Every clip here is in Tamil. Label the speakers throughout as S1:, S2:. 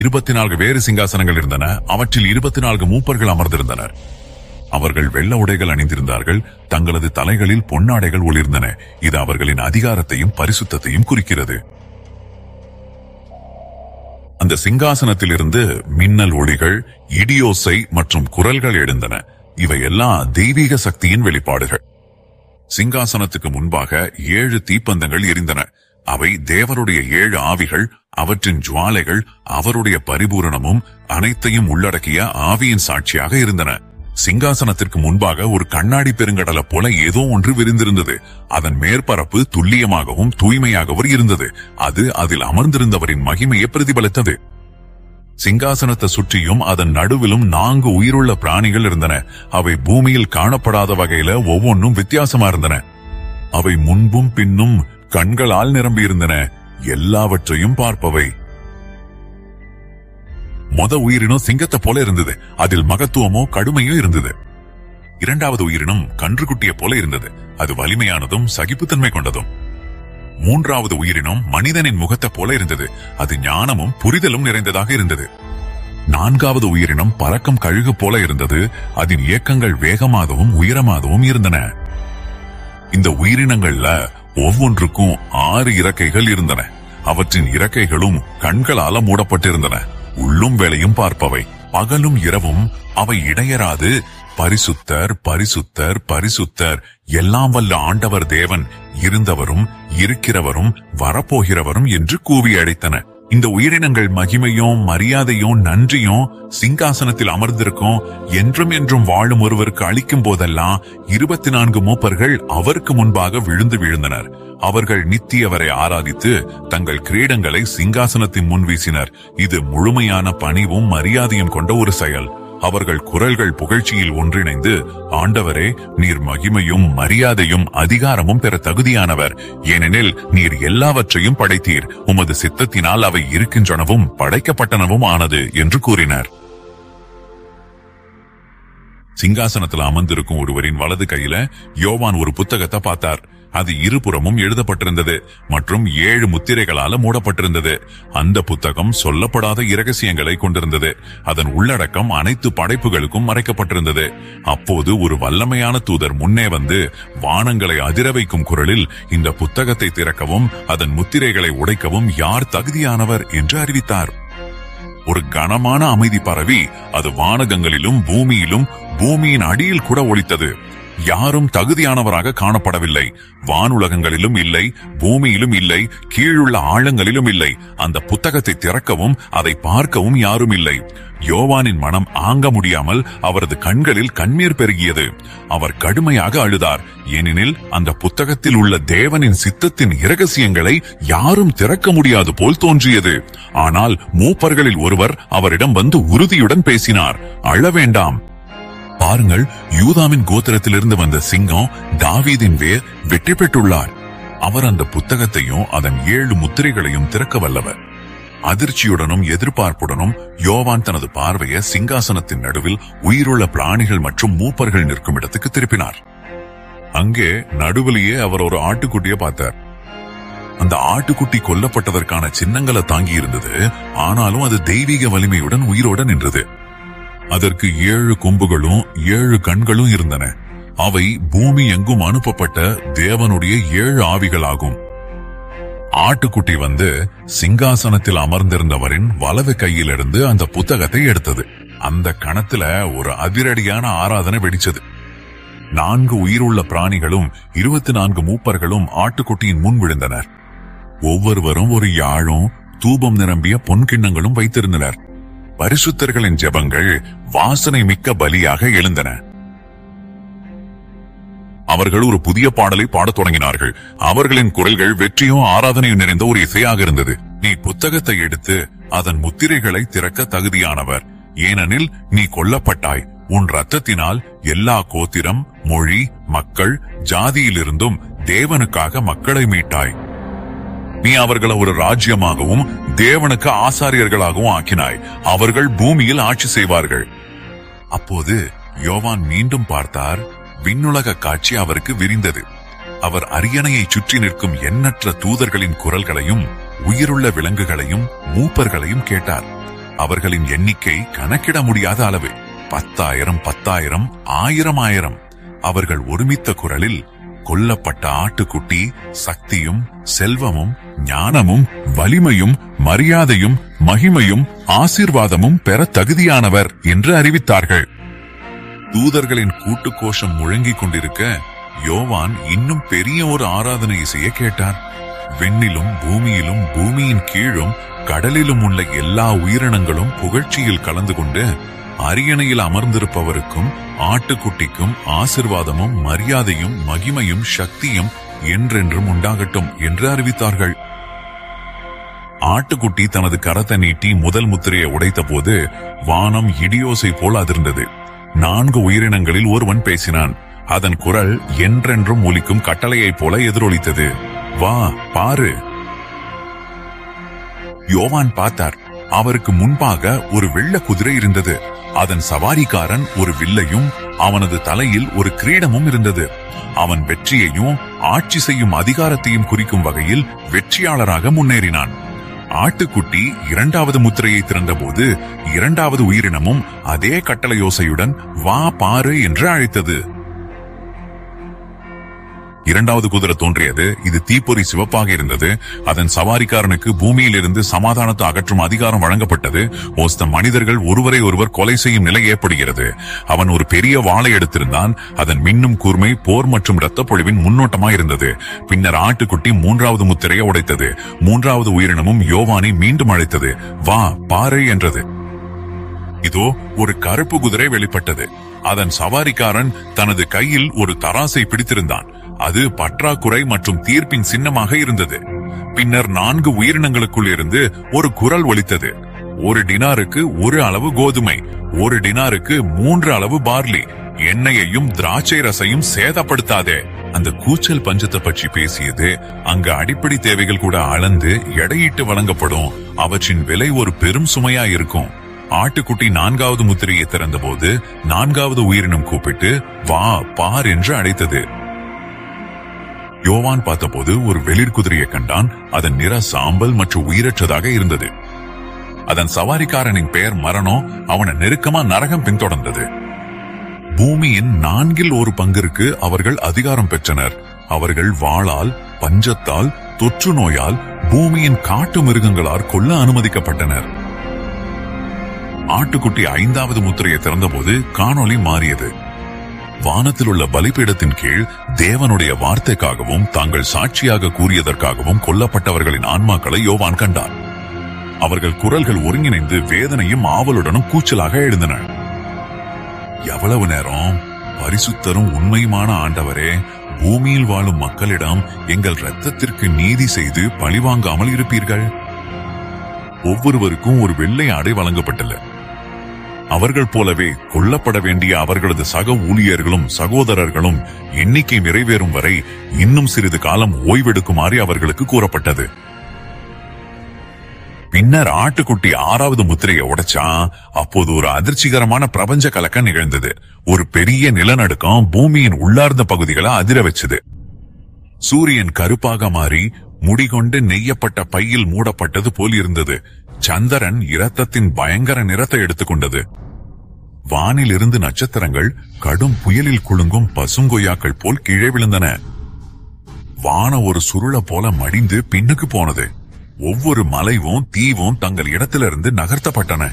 S1: இருபத்தி நான்கு வேறு சிங்காசனங்கள் இருந்தன அவற்றில் இருபத்தி நான்கு மூப்பர்கள் அமர்ந்திருந்தனர் அவர்கள் வெள்ள உடைகள் அணிந்திருந்தார்கள் தங்களது தலைகளில் பொன்னாடைகள் ஒளிர்ந்தன இது அவர்களின் அதிகாரத்தையும் பரிசுத்தத்தையும் குறிக்கிறது அந்த சிங்காசனத்திலிருந்து மின்னல் ஒளிகள் இடியோசை மற்றும் குரல்கள் எழுந்தன இவையெல்லாம் தெய்வீக சக்தியின் வெளிப்பாடுகள் சிங்காசனத்துக்கு முன்பாக ஏழு தீப்பந்தங்கள் எரிந்தன அவை தேவருடைய ஏழு ஆவிகள் அவற்றின் ஜுவாலைகள் அவருடைய பரிபூரணமும் அனைத்தையும் உள்ளடக்கிய ஆவியின் சாட்சியாக இருந்தன சிங்காசனத்திற்கு முன்பாக ஒரு கண்ணாடி பெருங்கடலை போல ஏதோ ஒன்று விரிந்திருந்தது அதன் மேற்பரப்பு துல்லியமாகவும் தூய்மையாகவும் இருந்தது அது அதில் அமர்ந்திருந்தவரின் மகிமையை பிரதிபலித்தது சிங்காசனத்தை சுற்றியும் அதன் நடுவிலும் நான்கு உயிருள்ள பிராணிகள் இருந்தன அவை பூமியில் காணப்படாத வகையில ஒவ்வொன்றும் வித்தியாசமா இருந்தன அவை முன்பும் பின்னும் கண்களால் நிரம்பியிருந்தன எல்லாவற்றையும் பார்ப்பவை மொத உயிரினம் சிங்கத்தை போல இருந்தது அதில் மகத்துவமோ கடுமையோ இருந்தது இரண்டாவது உயிரினம் கன்றுக்குட்டியை போல இருந்தது அது வலிமையானதும் சகிப்புத்தன்மை கொண்டதும் மூன்றாவது உயிரினம் மனிதனின் முகத்தை போல இருந்தது அது ஞானமும் புரிதலும் நிறைந்ததாக இருந்தது நான்காவது உயிரினம் பறக்கும் கழுகு போல இருந்தது அதன் இயக்கங்கள் வேகமாகவும் உயரமாகவும் இருந்தன இந்த உயிரினங்கள்ல ஒவ்வொன்றுக்கும் ஆறு இறக்கைகள் இருந்தன அவற்றின் இறக்கைகளும் கண்களால மூடப்பட்டிருந்தன உள்ளும் வேலையும் பார்ப்பவை பகலும் இரவும் அவை இடையராது பரிசுத்தர் பரிசுத்தர் பரிசுத்தர் எல்லாம் வல்ல ஆண்டவர் தேவன் இருந்தவரும் இருக்கிறவரும் வரப்போகிறவரும் என்று கூவி அழைத்தன இந்த உயிரினங்கள் மகிமையும் மரியாதையும் நன்றியும் சிங்காசனத்தில் அமர்ந்திருக்கும் என்றும் என்றும் வாழும் ஒருவருக்கு அளிக்கும் போதெல்லாம் இருபத்தி நான்கு மூப்பர்கள் அவருக்கு முன்பாக விழுந்து விழுந்தனர் அவர்கள் நித்தியவரை ஆராதித்து தங்கள் கிரீடங்களை சிங்காசனத்தின் முன் வீசினர் இது முழுமையான பணிவும் மரியாதையும் கொண்ட ஒரு செயல் அவர்கள் குரல்கள் புகழ்ச்சியில் ஒன்றிணைந்து ஆண்டவரே நீர் மகிமையும் மரியாதையும் அதிகாரமும் பெற தகுதியானவர் ஏனெனில் நீர் எல்லாவற்றையும் படைத்தீர் உமது சித்தத்தினால் அவை இருக்கின்றனவும் படைக்கப்பட்டனவும் ஆனது என்று கூறினார் சிங்காசனத்தில் அமர்ந்திருக்கும் ஒருவரின் வலது கையில யோவான் ஒரு புத்தகத்தை பார்த்தார் அது இருபுறமும் எழுதப்பட்டிருந்தது மற்றும் ஏழு முத்திரைகளால மூடப்பட்டிருந்தது அந்த புத்தகம் சொல்லப்படாத இரகசியங்களை கொண்டிருந்தது அதன் உள்ளடக்கம் அனைத்து படைப்புகளுக்கும் மறைக்கப்பட்டிருந்தது அப்போது ஒரு வல்லமையான தூதர் முன்னே வந்து வானங்களை அதிர வைக்கும் குரலில் இந்த புத்தகத்தை திறக்கவும் அதன் முத்திரைகளை உடைக்கவும் யார் தகுதியானவர் என்று அறிவித்தார் ஒரு கனமான அமைதி பரவி அது வானகங்களிலும் பூமியிலும் பூமியின் அடியில் கூட ஒலித்தது யாரும் தகுதியானவராக காணப்படவில்லை வானுலகங்களிலும் இல்லை பூமியிலும் இல்லை கீழுள்ள ஆழங்களிலும் இல்லை அந்த புத்தகத்தை திறக்கவும் அதை பார்க்கவும் யாரும் இல்லை யோவானின் மனம் ஆங்க முடியாமல் அவரது கண்களில் கண்ணீர் பெருகியது அவர் கடுமையாக அழுதார் ஏனெனில் அந்த புத்தகத்தில் உள்ள தேவனின் சித்தத்தின் இரகசியங்களை யாரும் திறக்க முடியாது போல் தோன்றியது ஆனால் மூப்பர்களில் ஒருவர் அவரிடம் வந்து உறுதியுடன் பேசினார் அழ வேண்டாம் பாருங்கள் யூதாவின் கோத்திரத்திலிருந்து வந்த சிங்கம் தாவீதின் வேர் வெற்றி பெற்றுள்ளார் அவர் அந்த புத்தகத்தையும் அதன் ஏழு முத்திரைகளையும் திறக்க வல்லவர் அதிர்ச்சியுடனும் எதிர்பார்ப்புடனும் யோவான் தனது பார்வையை சிங்காசனத்தின் நடுவில் உயிருள்ள பிராணிகள் மற்றும் மூப்பர்கள் நிற்கும் இடத்துக்கு திருப்பினார் அங்கே நடுவிலேயே அவர் ஒரு ஆட்டுக்குட்டியை பார்த்தார் அந்த ஆட்டுக்குட்டி கொல்லப்பட்டதற்கான சின்னங்களை தாங்கி இருந்தது ஆனாலும் அது தெய்வீக வலிமையுடன் உயிரோடு நின்றது அதற்கு ஏழு கொம்புகளும் ஏழு கண்களும் இருந்தன அவை பூமி எங்கும் அனுப்பப்பட்ட தேவனுடைய ஏழு ஆவிகளாகும் ஆட்டுக்குட்டி வந்து சிங்காசனத்தில் அமர்ந்திருந்தவரின் வலது கையிலிருந்து அந்த புத்தகத்தை எடுத்தது அந்த கணத்துல ஒரு அதிரடியான ஆராதனை வெடிச்சது நான்கு உயிருள்ள பிராணிகளும் இருபத்தி நான்கு மூப்பர்களும் ஆட்டுக்குட்டியின் முன் விழுந்தனர் ஒவ்வொருவரும் ஒரு யாழும் தூபம் நிரம்பிய பொன்கிண்ணங்களும் வைத்திருந்தனர் பரிசுத்தர்களின் ஜெபங்கள் வாசனை மிக்க பலியாக எழுந்தன அவர்கள் ஒரு புதிய பாடலை பாடத் தொடங்கினார்கள் அவர்களின் குரல்கள் வெற்றியும் ஆராதனையும் நிறைந்த ஒரு இசையாக இருந்தது நீ புத்தகத்தை எடுத்து அதன் முத்திரைகளை திறக்க தகுதியானவர் ஏனெனில் நீ கொல்லப்பட்டாய் உன் ரத்தத்தினால் எல்லா கோத்திரம் மொழி மக்கள் ஜாதியிலிருந்தும் தேவனுக்காக மக்களை மீட்டாய் நீ அவர்களை ஒரு ராஜ்யமாகவும் தேவனுக்கு ஆசாரியர்களாகவும் ஆக்கினாய் அவர்கள் பூமியில் ஆட்சி செய்வார்கள் அப்போது யோவான் மீண்டும் பார்த்தார் விண்ணுலக காட்சி அவருக்கு விரிந்தது அவர் அரியணையை சுற்றி நிற்கும் எண்ணற்ற தூதர்களின் குரல்களையும் உயிருள்ள விலங்குகளையும் மூப்பர்களையும் கேட்டார் அவர்களின் எண்ணிக்கை கணக்கிட முடியாத அளவு பத்தாயிரம் பத்தாயிரம் ஆயிரம் ஆயிரம் அவர்கள் ஒருமித்த குரலில் கொல்லப்பட்ட ஆட்டுக்குட்டி சக்தியும் செல்வமும் ஞானமும் வலிமையும் மரியாதையும் மகிமையும் ஆசீர்வாதமும் பெற தகுதியானவர் என்று அறிவித்தார்கள் தூதர்களின் கூட்டு கோஷம் முழங்கிக் கொண்டிருக்க யோவான் இன்னும் பெரிய ஒரு ஆராதனை இசைய கேட்டார் விண்ணிலும் பூமியிலும் பூமியின் கீழும் கடலிலும் உள்ள எல்லா உயிரினங்களும் புகழ்ச்சியில் கலந்து கொண்டு அரியணையில் அமர்ந்திருப்பவருக்கும் ஆட்டுக்குட்டிக்கும் ஆசிர்வாதமும் மரியாதையும் மகிமையும் சக்தியும் என்றென்றும் உண்டாகட்டும் என்று அறிவித்தார்கள் ஆட்டுக்குட்டி தனது கரத்தை நீட்டி முதல் முத்திரையை உடைத்தபோது வானம் இடியோசை போல் அதிர்ந்தது நான்கு உயிரினங்களில் ஒருவன் பேசினான் அதன் குரல் என்றென்றும் ஒலிக்கும் கட்டளையைப் போல எதிரொலித்தது வா பாரு யோவான் பார்த்தார் அவருக்கு முன்பாக ஒரு வெள்ள குதிரை இருந்தது அதன் சவாரிக்காரன் ஒரு வில்லையும் அவனது தலையில் ஒரு கிரீடமும் இருந்தது அவன் வெற்றியையும் ஆட்சி செய்யும் அதிகாரத்தையும் குறிக்கும் வகையில் வெற்றியாளராக முன்னேறினான் ஆட்டுக்குட்டி இரண்டாவது முத்திரையை திறந்தபோது இரண்டாவது உயிரினமும் அதே கட்டளையோசையுடன் வா பாரு என்று அழைத்தது இரண்டாவது குதிரை தோன்றியது இது தீப்பொறி சிவப்பாக இருந்தது அதன் சவாரிக்காரனுக்கு பூமியில் இருந்து சமாதானத்தை அகற்றும் அதிகாரம் வழங்கப்பட்டது ஒஸ்த மனிதர்கள் ஒருவரை ஒருவர் கொலை செய்யும் நிலை ஏற்படுகிறது அவன் ஒரு பெரிய வாளை எடுத்திருந்தான் அதன் மின்னும் கூர்மை போர் மற்றும் இரத்த பொழிவின் முன்னோட்டமாய் இருந்தது பின்னர் ஆட்டுக்குட்டி மூன்றாவது முத்திரையை உடைத்தது மூன்றாவது உயிரினமும் யோவானை மீண்டும் அழைத்தது வா பாரு என்றது இதோ ஒரு கருப்பு குதிரை வெளிப்பட்டது அதன் சவாரிக்காரன் தனது கையில் ஒரு தராசை பிடித்திருந்தான் அது பற்றாக்குறை மற்றும் தீர்ப்பின் சின்னமாக இருந்தது பின்னர் நான்கு உயிரினங்களுக்குள் இருந்து ஒரு குரல் ஒலித்தது ஒரு டினாருக்கு ஒரு அளவு கோதுமை ஒரு டினாருக்கு மூன்று அளவு பார்லி எண்ணெயையும் திராட்சை ரசையும் சேதப்படுத்தாதே அந்த கூச்சல் பஞ்சத்தை பற்றி பேசியது அங்கு அடிப்படை தேவைகள் கூட அளந்து எடையிட்டு வழங்கப்படும் அவற்றின் விலை ஒரு பெரும் சுமையா இருக்கும் ஆட்டுக்குட்டி நான்காவது முத்திரையை திறந்தபோது நான்காவது உயிரினம் கூப்பிட்டு வா பார் என்று அழைத்தது யோவான் பார்த்தபோது ஒரு வெளிர் குதிரையை கண்டான் அதன் நிற சாம்பல் மற்றும் உயிரற்றதாக இருந்தது அதன் சவாரிக்காரனின் பெயர் மரணம் அவனை நெருக்கமா நரகம் பின்தொடர்ந்தது பூமியின் நான்கில் ஒரு பங்கிற்கு அவர்கள் அதிகாரம் பெற்றனர் அவர்கள் வாளால் பஞ்சத்தால் தொற்று நோயால் பூமியின் காட்டு மிருகங்களால் கொல்ல அனுமதிக்கப்பட்டனர் ஆட்டுக்குட்டி ஐந்தாவது முத்திரையை திறந்தபோது காணொளி மாறியது வானத்தில் உள்ள பலிபீடத்தின் கீழ் தேவனுடைய வார்த்தைக்காகவும் தாங்கள் சாட்சியாக கூறியதற்காகவும் கொல்லப்பட்டவர்களின் ஆன்மாக்களை யோவான் கண்டார் அவர்கள் குரல்கள் ஒருங்கிணைந்து வேதனையும் ஆவலுடனும் கூச்சலாக எழுந்தன எவ்வளவு நேரம் பரிசுத்தரும் உண்மையுமான ஆண்டவரே பூமியில் வாழும் மக்களிடம் எங்கள் இரத்தத்திற்கு நீதி செய்து பழிவாங்காமல் இருப்பீர்கள் ஒவ்வொருவருக்கும் ஒரு வெள்ளை ஆடை வழங்கப்பட்டது அவர்கள் போலவே கொல்லப்பட வேண்டிய அவர்களது சக ஊழியர்களும் சகோதரர்களும் எண்ணிக்கை நிறைவேறும் வரை இன்னும் சிறிது காலம் ஓய்வெடுக்குமாறு அவர்களுக்கு கூறப்பட்டது பின்னர் ஆட்டுக்குட்டி ஆறாவது முத்திரையை உடைச்சான் அப்போது ஒரு அதிர்ச்சிகரமான பிரபஞ்ச கலக்கம் நிகழ்ந்தது ஒரு பெரிய நிலநடுக்கம் பூமியின் உள்ளார்ந்த பகுதிகளை அதிர வச்சது சூரியன் கருப்பாக மாறி முடிகொண்டு நெய்யப்பட்ட பையில் மூடப்பட்டது போல் இருந்தது சந்திரன் இரத்தத்தின் பயங்கர நிறத்தை எடுத்துக்கொண்டது வானில் இருந்து நட்சத்திரங்கள் கடும் புயலில் குலுங்கும் பசுங்கொய்யாக்கள் போல் கீழே விழுந்தன வான ஒரு சுருள போல மடிந்து பின்னுக்கு போனது ஒவ்வொரு மலைவும் தீவும் தங்கள் இடத்திலிருந்து நகர்த்தப்பட்டன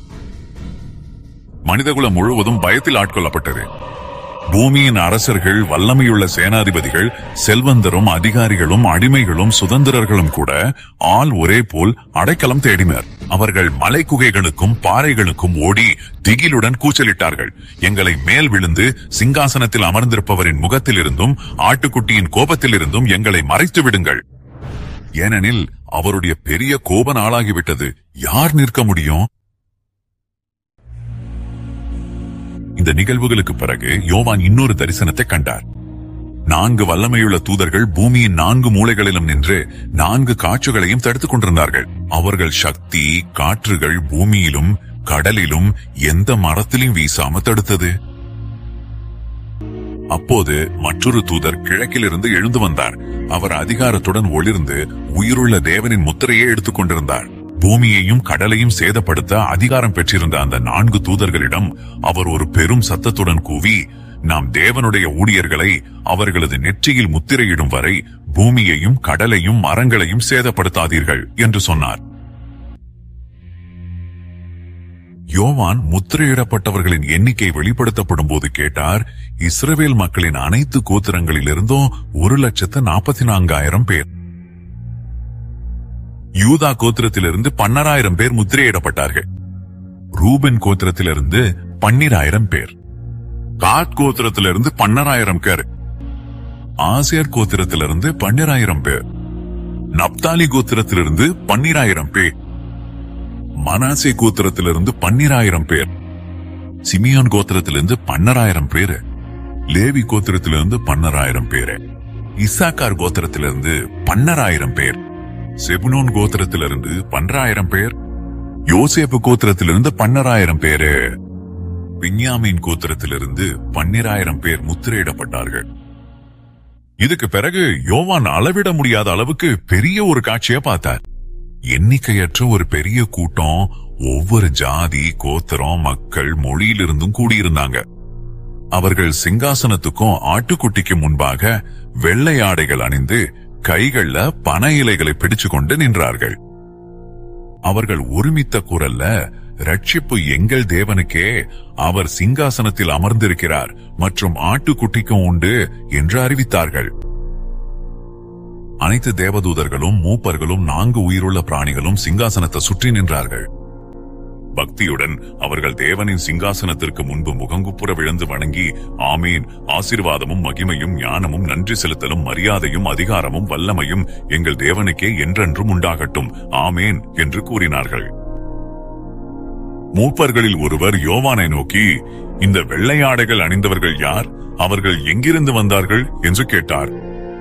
S1: மனிதகுலம் முழுவதும் பயத்தில் ஆட்கொள்ளப்பட்டது பூமியின் அரசர்கள் வல்லமையுள்ள சேனாதிபதிகள் செல்வந்தரும் அதிகாரிகளும் அடிமைகளும் சுதந்திரர்களும் கூட ஆள் ஒரே போல் அடைக்கலம் தேடினர் அவர்கள் மலை குகைகளுக்கும் பாறைகளுக்கும் ஓடி திகிலுடன் கூச்சலிட்டார்கள் எங்களை மேல் விழுந்து சிங்காசனத்தில் அமர்ந்திருப்பவரின் முகத்திலிருந்தும் ஆட்டுக்குட்டியின் கோபத்திலிருந்தும் எங்களை மறைத்து விடுங்கள் ஏனெனில் அவருடைய பெரிய கோப நாளாகிவிட்டது யார் நிற்க முடியும் இந்த நிகழ்வுகளுக்கு பிறகு யோவான் இன்னொரு தரிசனத்தை கண்டார் நான்கு வல்லமையுள்ள தூதர்கள் பூமியின் நான்கு மூலைகளிலும் நின்று நான்கு காட்சிகளையும் தடுத்துக் கொண்டிருந்தார்கள் அவர்கள் சக்தி காற்றுகள் பூமியிலும் கடலிலும் எந்த மரத்திலும் வீசாம தடுத்தது அப்போது மற்றொரு தூதர் கிழக்கிலிருந்து எழுந்து வந்தார் அவர் அதிகாரத்துடன் ஒளிர்ந்து உயிருள்ள தேவனின் முத்திரையை எடுத்துக் கொண்டிருந்தார் பூமியையும் கடலையும் சேதப்படுத்த அதிகாரம் பெற்றிருந்த அந்த நான்கு தூதர்களிடம் அவர் ஒரு பெரும் சத்தத்துடன் கூவி நாம் தேவனுடைய ஊழியர்களை அவர்களது நெற்றியில் முத்திரையிடும் வரை பூமியையும் கடலையும் மரங்களையும் சேதப்படுத்தாதீர்கள் என்று சொன்னார் யோவான் முத்திரையிடப்பட்டவர்களின் எண்ணிக்கை வெளிப்படுத்தப்படும் போது கேட்டார் இஸ்ரவேல் மக்களின் அனைத்து கோத்திரங்களிலிருந்தும் ஒரு லட்சத்து நாற்பத்தி நான்காயிரம் பேர் யூதா கோத்திரத்திலிருந்து பன்னராயிரம் பேர் முத்திரையிடப்பட்டார்கள் ரூபன் கோத்திரத்திலிருந்து பன்னிராயிரம் பேர் காத் கோத்திரத்திலிருந்து பன்னராயிரம் பேர் ஆசியர் கோத்திரத்திலிருந்து பன்னிராயிரம் பேர் நப்தாலி கோத்திரத்திலிருந்து பன்னிராயிரம் பேர் மனாசே கோத்திரத்திலிருந்து பன்னிராயிரம் பேர் சிமியான் கோத்திரத்திலிருந்து பன்னராயிரம் பேரு லேவி கோத்திரத்திலிருந்து பன்னராயிரம் பேரு இசாக்கார் கோத்திரத்திலிருந்து பன்னராயிரம் பேர் செபுனோன் கோத்திரத்திலிருந்து பன்னராயிரம் பேர் யோசேப்பு கோத்திரத்திலிருந்து பன்னராயிரம் பேரு பின்யாமின் கோத்திரத்திலிருந்து பன்னிராயிரம் பேர் முத்திரையிடப்பட்டார்கள் இதுக்கு பிறகு யோவான் அளவிட முடியாத அளவுக்கு பெரிய ஒரு காட்சியை பார்த்தார் எண்ணிக்கையற்ற ஒரு பெரிய கூட்டம் ஒவ்வொரு ஜாதி கோத்திரம் மக்கள் மொழியிலிருந்தும் கூடியிருந்தாங்க அவர்கள் சிங்காசனத்துக்கும் ஆட்டுக்குட்டிக்கு முன்பாக வெள்ளை ஆடைகள் அணிந்து கைகள்ல பனை இலைகளை பிடிச்சு கொண்டு நின்றார்கள் அவர்கள் ஒருமித்த குரல்ல ரட்சிப்பு எங்கள் தேவனுக்கே அவர் சிங்காசனத்தில் அமர்ந்திருக்கிறார் மற்றும் ஆட்டுக்குட்டிக்கும் உண்டு என்று அறிவித்தார்கள் அனைத்து தேவதூதர்களும் மூப்பர்களும் நான்கு உயிருள்ள பிராணிகளும் சிங்காசனத்தை சுற்றி நின்றார்கள் பக்தியுடன் அவர்கள் தேவனின் சிங்காசனத்திற்கு முன்பு முகங்குப்புற விழுந்து வணங்கி ஆமீன் ஆசீர்வாதமும் மகிமையும் ஞானமும் நன்றி செலுத்தலும் மரியாதையும் அதிகாரமும் வல்லமையும் எங்கள் தேவனுக்கே என்றென்றும் உண்டாகட்டும் ஆமேன் என்று கூறினார்கள் மூப்பர்களில் ஒருவர் யோவானை நோக்கி இந்த வெள்ளை ஆடைகள் அணிந்தவர்கள் யார் அவர்கள் எங்கிருந்து வந்தார்கள் என்று கேட்டார்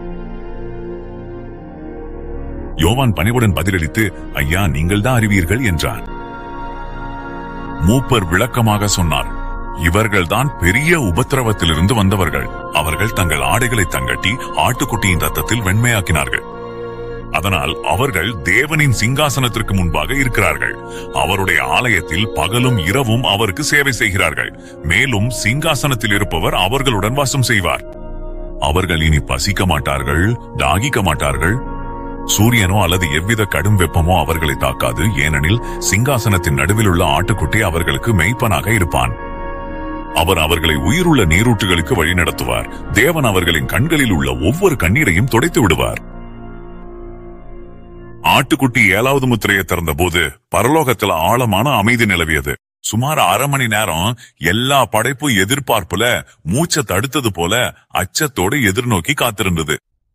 S1: யோவான் பணிவுடன் பதிலளித்து ஐயா நீங்கள் தான் அறிவீர்கள் என்றார் மூப்பர் விளக்கமாக சொன்னார் இவர்கள்தான் பெரிய உபத்திரவத்திலிருந்து வந்தவர்கள் அவர்கள் தங்கள் ஆடைகளை தங்கட்டி ஆட்டுக்குட்டியின் ரத்தத்தில் வெண்மையாக்கினார்கள் அதனால் அவர்கள் தேவனின் சிங்காசனத்திற்கு முன்பாக இருக்கிறார்கள் அவருடைய ஆலயத்தில் பகலும் இரவும் அவருக்கு சேவை செய்கிறார்கள் மேலும் சிங்காசனத்தில் இருப்பவர் அவர்களுடன் வாசம் செய்வார் அவர்கள் இனி பசிக்க மாட்டார்கள் தாகிக்க மாட்டார்கள் சூரியனோ அல்லது எவ்வித கடும் வெப்பமோ அவர்களை தாக்காது ஏனெனில் சிங்காசனத்தின் நடுவில் உள்ள ஆட்டுக்குட்டி அவர்களுக்கு மெய்ப்பனாக இருப்பான் அவர் அவர்களை உயிருள்ள நீரூற்றுகளுக்கு வழிநடத்துவார் தேவன் அவர்களின் கண்களில் உள்ள ஒவ்வொரு கண்ணீரையும் துடைத்து விடுவார் ஆட்டுக்குட்டி ஏழாவது முத்திரையை திறந்தபோது பரலோகத்தில் ஆழமான அமைதி நிலவியது சுமார் அரை மணி நேரம் எல்லா படைப்பும் எதிர்பார்ப்புல மூச்சை தடுத்தது போல அச்சத்தோடு எதிர்நோக்கி காத்திருந்தது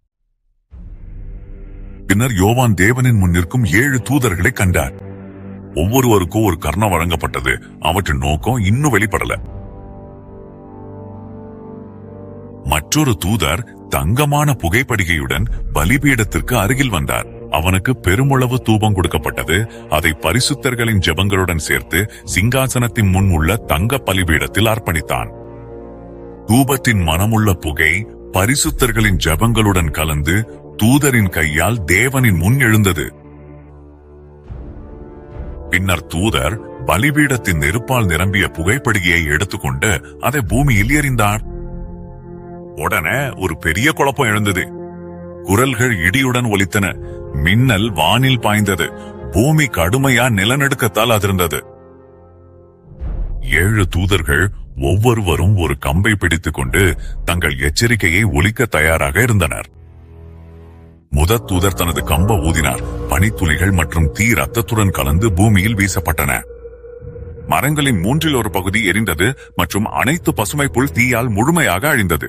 S1: பின்னர் யோவான் தேவனின் முன் நிற்கும் ஏழு தூதர்களை கண்டார் ஒவ்வொருவருக்கும் ஒரு கர்ணம் வழங்கப்பட்டது அவற்றின் நோக்கம் இன்னும் வெளிப்படல மற்றொரு தூதர் தங்கமான புகைப்படிகையுடன் பலிபீடத்திற்கு அருகில் வந்தார் அவனுக்கு பெருமளவு தூபம் கொடுக்கப்பட்டது அதை பரிசுத்தர்களின் ஜெபங்களுடன் சேர்த்து சிங்காசனத்தின் முன் உள்ள தங்க பலிபீடத்தில் அர்ப்பணித்தான் தூபத்தின் மனமுள்ள புகை பரிசுத்தர்களின் ஜெபங்களுடன் கலந்து தூதரின் கையால் தேவனின் முன் எழுந்தது பின்னர் தூதர் பலிபீடத்தின் நெருப்பால் நிரம்பிய புகைப்படிகையை எடுத்துக்கொண்டு அதை பூமியில் எறிந்தார் உடனே ஒரு பெரிய குழப்பம் எழுந்தது குரல்கள் இடியுடன் ஒலித்தன மின்னல் வானில் பாய்ந்தது பூமி கடுமையா நிலநடுக்கத்தால் அதிர்ந்தது ஏழு தூதர்கள் ஒவ்வொருவரும் ஒரு கம்பை பிடித்துக் கொண்டு தங்கள் எச்சரிக்கையை ஒலிக்க தயாராக இருந்தனர் முதற் தூதர் தனது கம்ப ஊதினார் பனித்துளிகள் மற்றும் தீ ரத்தத்துடன் கலந்து பூமியில் வீசப்பட்டன மரங்களின் மூன்றில் ஒரு பகுதி எரிந்தது மற்றும் அனைத்து பசுமை புல் தீயால் முழுமையாக அழிந்தது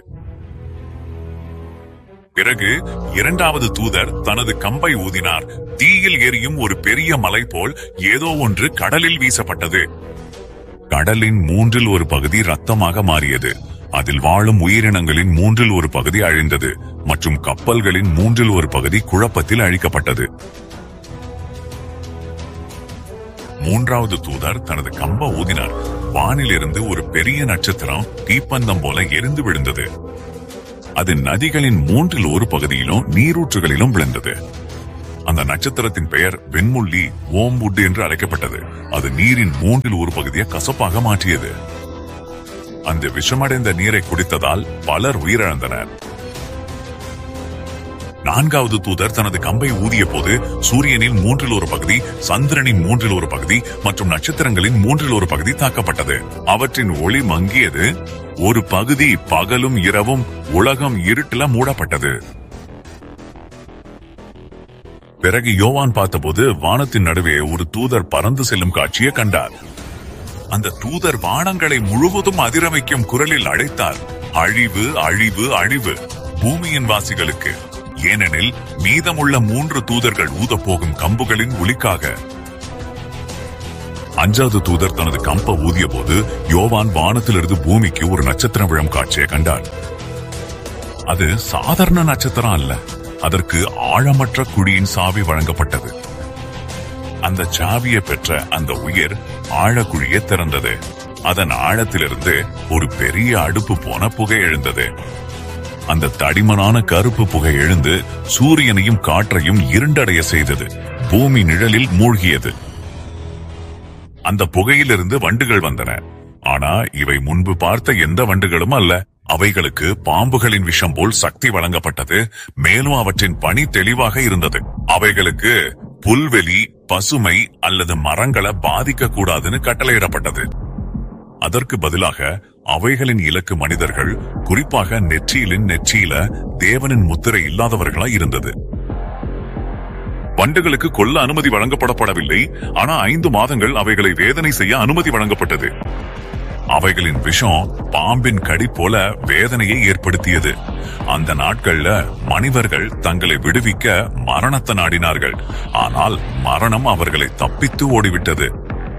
S1: பிறகு இரண்டாவது தூதர் தனது கம்பை ஊதினார் தீயில் எரியும் ஒரு பெரிய மலை போல் ஏதோ ஒன்று கடலில் வீசப்பட்டது கடலின் மூன்றில் ஒரு பகுதி ரத்தமாக மாறியது அதில் வாழும் உயிரினங்களின் மூன்றில் ஒரு பகுதி அழிந்தது மற்றும் கப்பல்களின் மூன்றில் ஒரு பகுதி குழப்பத்தில் அழிக்கப்பட்டது மூன்றாவது தூதர் தனது கம்ப ஊதினார் வானிலிருந்து ஒரு பெரிய நட்சத்திரம் தீப்பந்தம் போல எரிந்து விழுந்தது அது நதிகளின் மூன்றில் ஒரு பகுதியிலும் நீரூற்றுகளிலும் விழுந்தது அந்த நட்சத்திரத்தின் பெயர் வெண்முள்ளி ஓம்வுட் என்று அழைக்கப்பட்டது அது நீரின் மூன்றில் ஒரு பகுதியை கசப்பாக மாற்றியது அந்த விஷமடைந்த நீரை குடித்ததால் பலர் உயிரிழந்தனர் நான்காவது தூதர் தனது கம்பை ஊதிய போது சூரியனின் மூன்றில் ஒரு பகுதி சந்திரனின் மூன்றில் ஒரு பகுதி மற்றும் நட்சத்திரங்களின் மூன்றில் ஒரு பகுதி தாக்கப்பட்டது அவற்றின் ஒளி மங்கியது ஒரு பகுதி பகலும் இரவும் உலகம் இருட்டில மூடப்பட்டது பிறகு யோவான் பார்த்தபோது வானத்தின் நடுவே ஒரு தூதர் பறந்து செல்லும் காட்சியை கண்டார் அந்த தூதர் வானங்களை முழுவதும் அதிர வைக்கும் குரலில் அழைத்தார் அழிவு அழிவு அழிவு பூமியின் வாசிகளுக்கு ஏனெனில் மீதமுள்ள மூன்று தூதர்கள் ஊதப் போகும் கம்புகளின் ஒலிக்காக அஞ்சாவது தூதர் தனது கம்ப ஊதிய போது யோவான் வானத்திலிருந்து பூமிக்கு ஒரு நட்சத்திரம் விழும் காட்சியை கண்டார் அது சாதாரண நட்சத்திரம் அல்ல அதற்கு ஆழமற்ற குழியின் சாவி வழங்கப்பட்டது அந்த சாவியை பெற்ற அந்த உயிர் ஆழக்குழியை திறந்தது அதன் ஆழத்திலிருந்து ஒரு பெரிய அடுப்பு போன புகை எழுந்தது அந்த தடிமனான கருப்பு புகை எழுந்து சூரியனையும் காற்றையும் இருண்டடைய செய்தது பூமி நிழலில் மூழ்கியது அந்த புகையிலிருந்து வண்டுகள் வந்தன ஆனா இவை முன்பு பார்த்த எந்த வண்டுகளும் அல்ல அவைகளுக்கு பாம்புகளின் விஷம் போல் சக்தி வழங்கப்பட்டது மேலும் அவற்றின் பணி தெளிவாக இருந்தது அவைகளுக்கு புல்வெளி பசுமை அல்லது மரங்களை பாதிக்க கூடாதுன்னு கட்டளையிடப்பட்டது அதற்கு பதிலாக அவைகளின் இலக்கு மனிதர்கள் குறிப்பாக நெற்றியிலின் நெற்றியில தேவனின் முத்திரை இல்லாதவர்களா இருந்தது வண்டுகளுக்கு கொல்ல அனுமதி வழங்கப்படப்படவில்லை ஆனா ஐந்து மாதங்கள் அவைகளை வேதனை செய்ய அனுமதி வழங்கப்பட்டது அவைகளின் விஷம் பாம்பின் கடி போல வேதனையை ஏற்படுத்தியது அந்த நாட்கள்ல மனிதர்கள் தங்களை விடுவிக்க மரணத்தை நாடினார்கள் ஆனால் மரணம் அவர்களை தப்பித்து ஓடிவிட்டது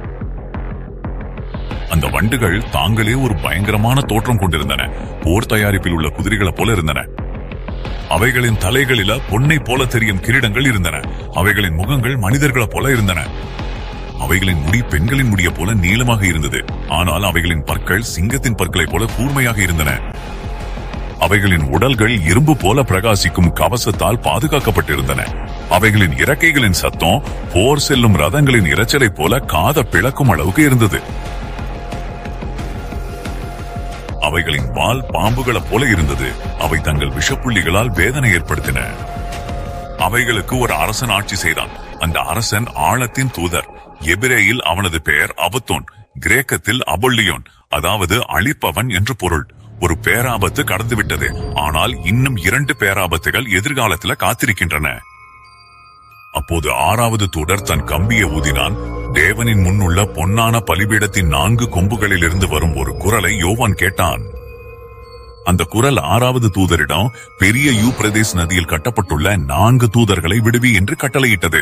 S1: அந்த வண்டுகள் தாங்களே ஒரு பயங்கரமான தோற்றம் கொண்டிருந்தன போர் தயாரிப்பில் உள்ள குதிரைகளைப் போல இருந்தன அவைகளின் தலைகளில பொன்னை போல தெரியும் கிரீடங்கள் இருந்தன அவைகளின் முகங்கள் மனிதர்களைப் போல இருந்தன அவைகளின் முடி பெண்களின் முடிய போல நீளமாக இருந்தது ஆனால் அவைகளின் பற்கள் சிங்கத்தின் பற்களைப் போல கூர்மையாக இருந்தன அவைகளின் உடல்கள் இரும்பு போல பிரகாசிக்கும் கவசத்தால் பாதுகாக்கப்பட்டிருந்தன அவைகளின் இறக்கைகளின் சத்தம் போர் செல்லும் ரதங்களின் இரைச்சலைப் போல காத பிளக்கும் அளவுக்கு இருந்தது அவைகளின் வால் பாம்புகளைப் போல இருந்தது அவை தங்கள் விஷப்புள்ளிகளால் வேதனை ஏற்படுத்தின அவைகளுக்கு ஒரு அரசன் ஆட்சி செய்தான் அந்த அரசன் ஆழத்தின் தூதர் எபிரேயில் அவனது பெயர் அபத்தோன் கிரேக்கத்தில் அபொல்லியோன் அதாவது அழிப்பவன் என்று பொருள் ஒரு பேராபத்து கடந்துவிட்டது ஆனால் இன்னும் இரண்டு பேராபத்துகள் எதிர்காலத்துல காத்திருக்கின்றன அப்போது ஆறாவது தூதர் தன் கம்பியை ஊதினான் தேவனின் முன்னுள்ள பொன்னான பலிபீடத்தின் நான்கு கொம்புகளிலிருந்து வரும் ஒரு குரலை யோவான் கேட்டான் அந்த குரல் ஆறாவது தூதரிடம் பெரிய யூ பிரதேஷ் நதியில் கட்டப்பட்டுள்ள நான்கு தூதர்களை விடுவி என்று கட்டளையிட்டது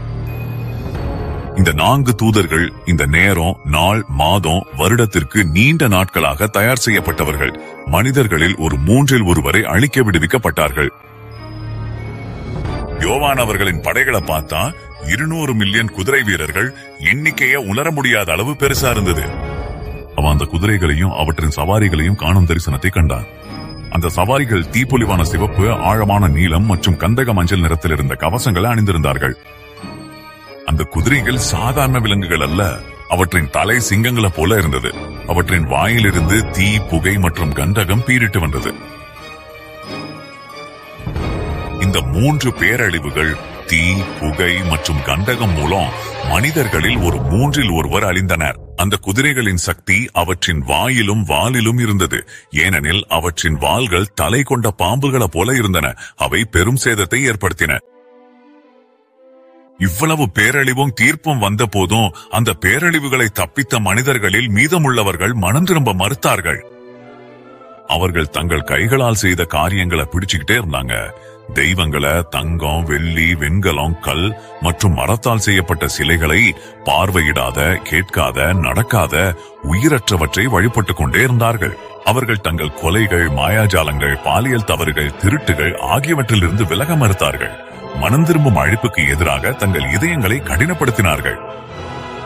S1: இந்த நான்கு தூதர்கள் இந்த நேரம் நாள் மாதம் வருடத்திற்கு நீண்ட நாட்களாக தயார் செய்யப்பட்டவர்கள் மனிதர்களில் ஒரு மூன்றில் ஒருவரை அழிக்க விடுவிக்கப்பட்டார்கள் யோவான் அவர்களின் படைகளை பார்த்தா இருநூறு மில்லியன் குதிரை வீரர்கள் எண்ணிக்கைய உணர முடியாத அளவு பெருசா இருந்தது அவன் அந்த குதிரைகளையும் அவற்றின் சவாரிகளையும் காணும் தரிசனத்தை கண்டான் அந்த சவாரிகள் தீப்பொலிவான சிவப்பு ஆழமான நீலம் மற்றும் கந்தக மஞ்சள் நிறத்தில் இருந்த கவசங்களை அணிந்திருந்தார்கள் அந்த குதிரைகள் சாதாரண விலங்குகள் அல்ல அவற்றின் தலை சிங்கங்களை போல இருந்தது அவற்றின் வாயிலிருந்து தீ புகை மற்றும் கந்தகம் பீரிட்டு வந்தது இந்த மூன்று பேரழிவுகள் தீ புகை மற்றும் கந்தகம் மூலம் மனிதர்களில் ஒரு மூன்றில் ஒருவர் அழிந்தனர் அந்த குதிரைகளின் சக்தி அவற்றின் வாயிலும் வாலிலும் இருந்தது ஏனெனில் அவற்றின் வாள்கள் தலை கொண்ட பாம்புகளை போல இருந்தன அவை பெரும் சேதத்தை ஏற்படுத்தின இவ்வளவு பேரழிவும் தீர்ப்பும் வந்த போதும் அந்த பேரழிவுகளை தப்பித்த மனிதர்களில் மீதமுள்ளவர்கள் மனம் திரும்ப மறுத்தார்கள் அவர்கள் தங்கள் கைகளால் செய்த காரியங்களை பிடிச்சுக்கிட்டே இருந்தாங்க தெய்வங்களை தங்கம் வெள்ளி வெண்கலம் கல் மற்றும் மரத்தால் செய்யப்பட்ட சிலைகளை பார்வையிடாத கேட்காத நடக்காத உயிரற்றவற்றை வழிபட்டுக் கொண்டே இருந்தார்கள் அவர்கள் தங்கள் கொலைகள் மாயாஜாலங்கள் பாலியல் தவறுகள் திருட்டுகள் ஆகியவற்றிலிருந்து விலக மறுத்தார்கள் மனம் திரும்பும் அழைப்புக்கு எதிராக தங்கள் இதயங்களை கடினப்படுத்தினார்கள்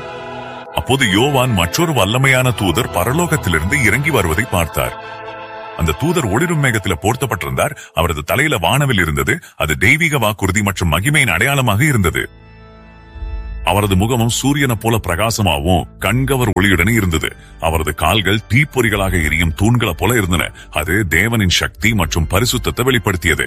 S1: அப்போது யோவான் மற்றொரு வல்லமையான தூதர் பரலோகத்திலிருந்து இறங்கி வருவதை பார்த்தார் அந்த தூதர் ஒளிரும் மேகத்தில போர்த்தப்பட்டிருந்தார் அவரது தலையில வானவில் இருந்தது அது தெய்வீக வாக்குறுதி மற்றும் மகிமையின் அடையாளமாக இருந்தது அவரது முகமும் சூரியனை போல பிரகாசமாகவும் கண்கவர் ஒளியுடன் இருந்தது அவரது கால்கள் தீப்பொறிகளாக எரியும் தூண்களை போல இருந்தன அது தேவனின் சக்தி மற்றும் பரிசுத்தத்தை வெளிப்படுத்தியது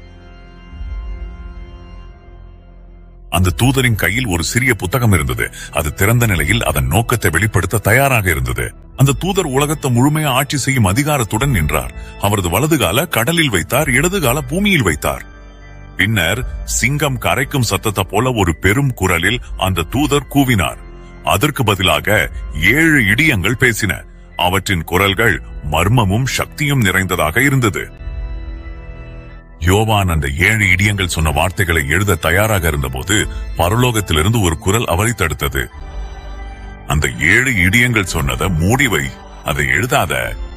S1: அந்த தூதரின் கையில் ஒரு சிறிய புத்தகம் இருந்தது அது திறந்த நிலையில் அதன் நோக்கத்தை வெளிப்படுத்த தயாராக இருந்தது அந்த தூதர் உலகத்தை முழுமையா ஆட்சி செய்யும் அதிகாரத்துடன் நின்றார் அவரது வலது கால கடலில் வைத்தார் இடது கால பூமியில் வைத்தார் பின்னர் சிங்கம் கரைக்கும் சத்தத்தை போல ஒரு பெரும் குரலில் அந்த தூதர் கூவினார் அதற்கு பதிலாக ஏழு இடியங்கள் பேசின அவற்றின் குரல்கள் மர்மமும் சக்தியும் நிறைந்ததாக இருந்தது யோவான் அந்த ஏழு இடியங்கள் சொன்ன வார்த்தைகளை எழுத தயாராக இருந்தபோது பரலோகத்திலிருந்து ஒரு குரல் அவரை தடுத்தது அந்த ஏழு இடியங்கள் சொன்னதை மூடி வை அதை எழுதாத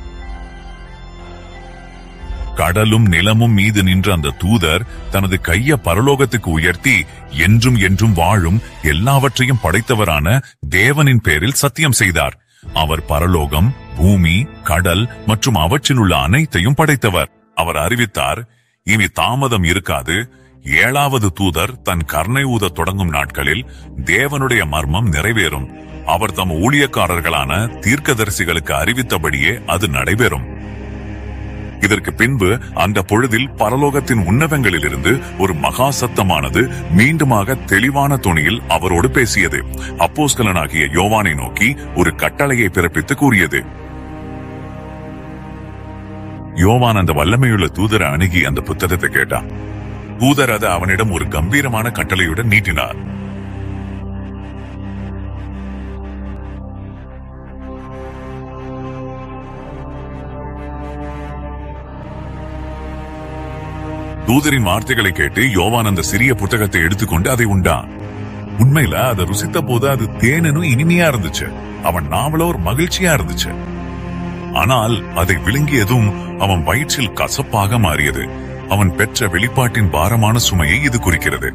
S1: கடலும் நிலமும் மீது நின்ற அந்த தூதர் தனது கைய பரலோகத்துக்கு உயர்த்தி என்றும் என்றும் வாழும் எல்லாவற்றையும் படைத்தவரான தேவனின் பேரில் சத்தியம் செய்தார் அவர் பரலோகம் பூமி கடல் மற்றும் அவற்றில் உள்ள அனைத்தையும் படைத்தவர் அவர் அறிவித்தார் இனி தாமதம் இருக்காது ஏழாவது தூதர் தன் கர்ணை ஊத தொடங்கும் நாட்களில் தேவனுடைய மர்மம் நிறைவேறும் அவர் தம் ஊழியக்காரர்களான தீர்க்கதரிசிகளுக்கு அறிவித்தபடியே அது நடைபெறும் இதற்கு பின்பு அந்த பொழுதில் பரலோகத்தின் உன்னதங்களிலிருந்து ஒரு மகா சத்தமானது மீண்டுமாக தெளிவான துணியில் அவரோடு பேசியது அப்போஸ்கலனாகிய யோவானை நோக்கி ஒரு கட்டளையை பிறப்பித்து கூறியது யோவான் அந்த வல்லமையுள்ள தூதரை அணுகி அந்த புத்தகத்தை கேட்டான் தூதர் அது அவனிடம் ஒரு கம்பீரமான கட்டளையுடன் நீட்டினார் தூதரின் வார்த்தைகளை கேட்டு யோவான் அந்த சிறிய புத்தகத்தை எடுத்துக்கொண்டு அதை உண்டான் உண்மையில அதை ருசித்த போது அது தேனனும் இனிமையா இருந்துச்சு அவன் நாவல ஒரு மகிழ்ச்சியா இருந்துச்சு ஆனால் அதை விழுங்கியதும் அவன் வயிற்றில் கசப்பாக மாறியது அவன் பெற்ற வெளிப்பாட்டின் பாரமான சுமையை இது குறிக்கிறது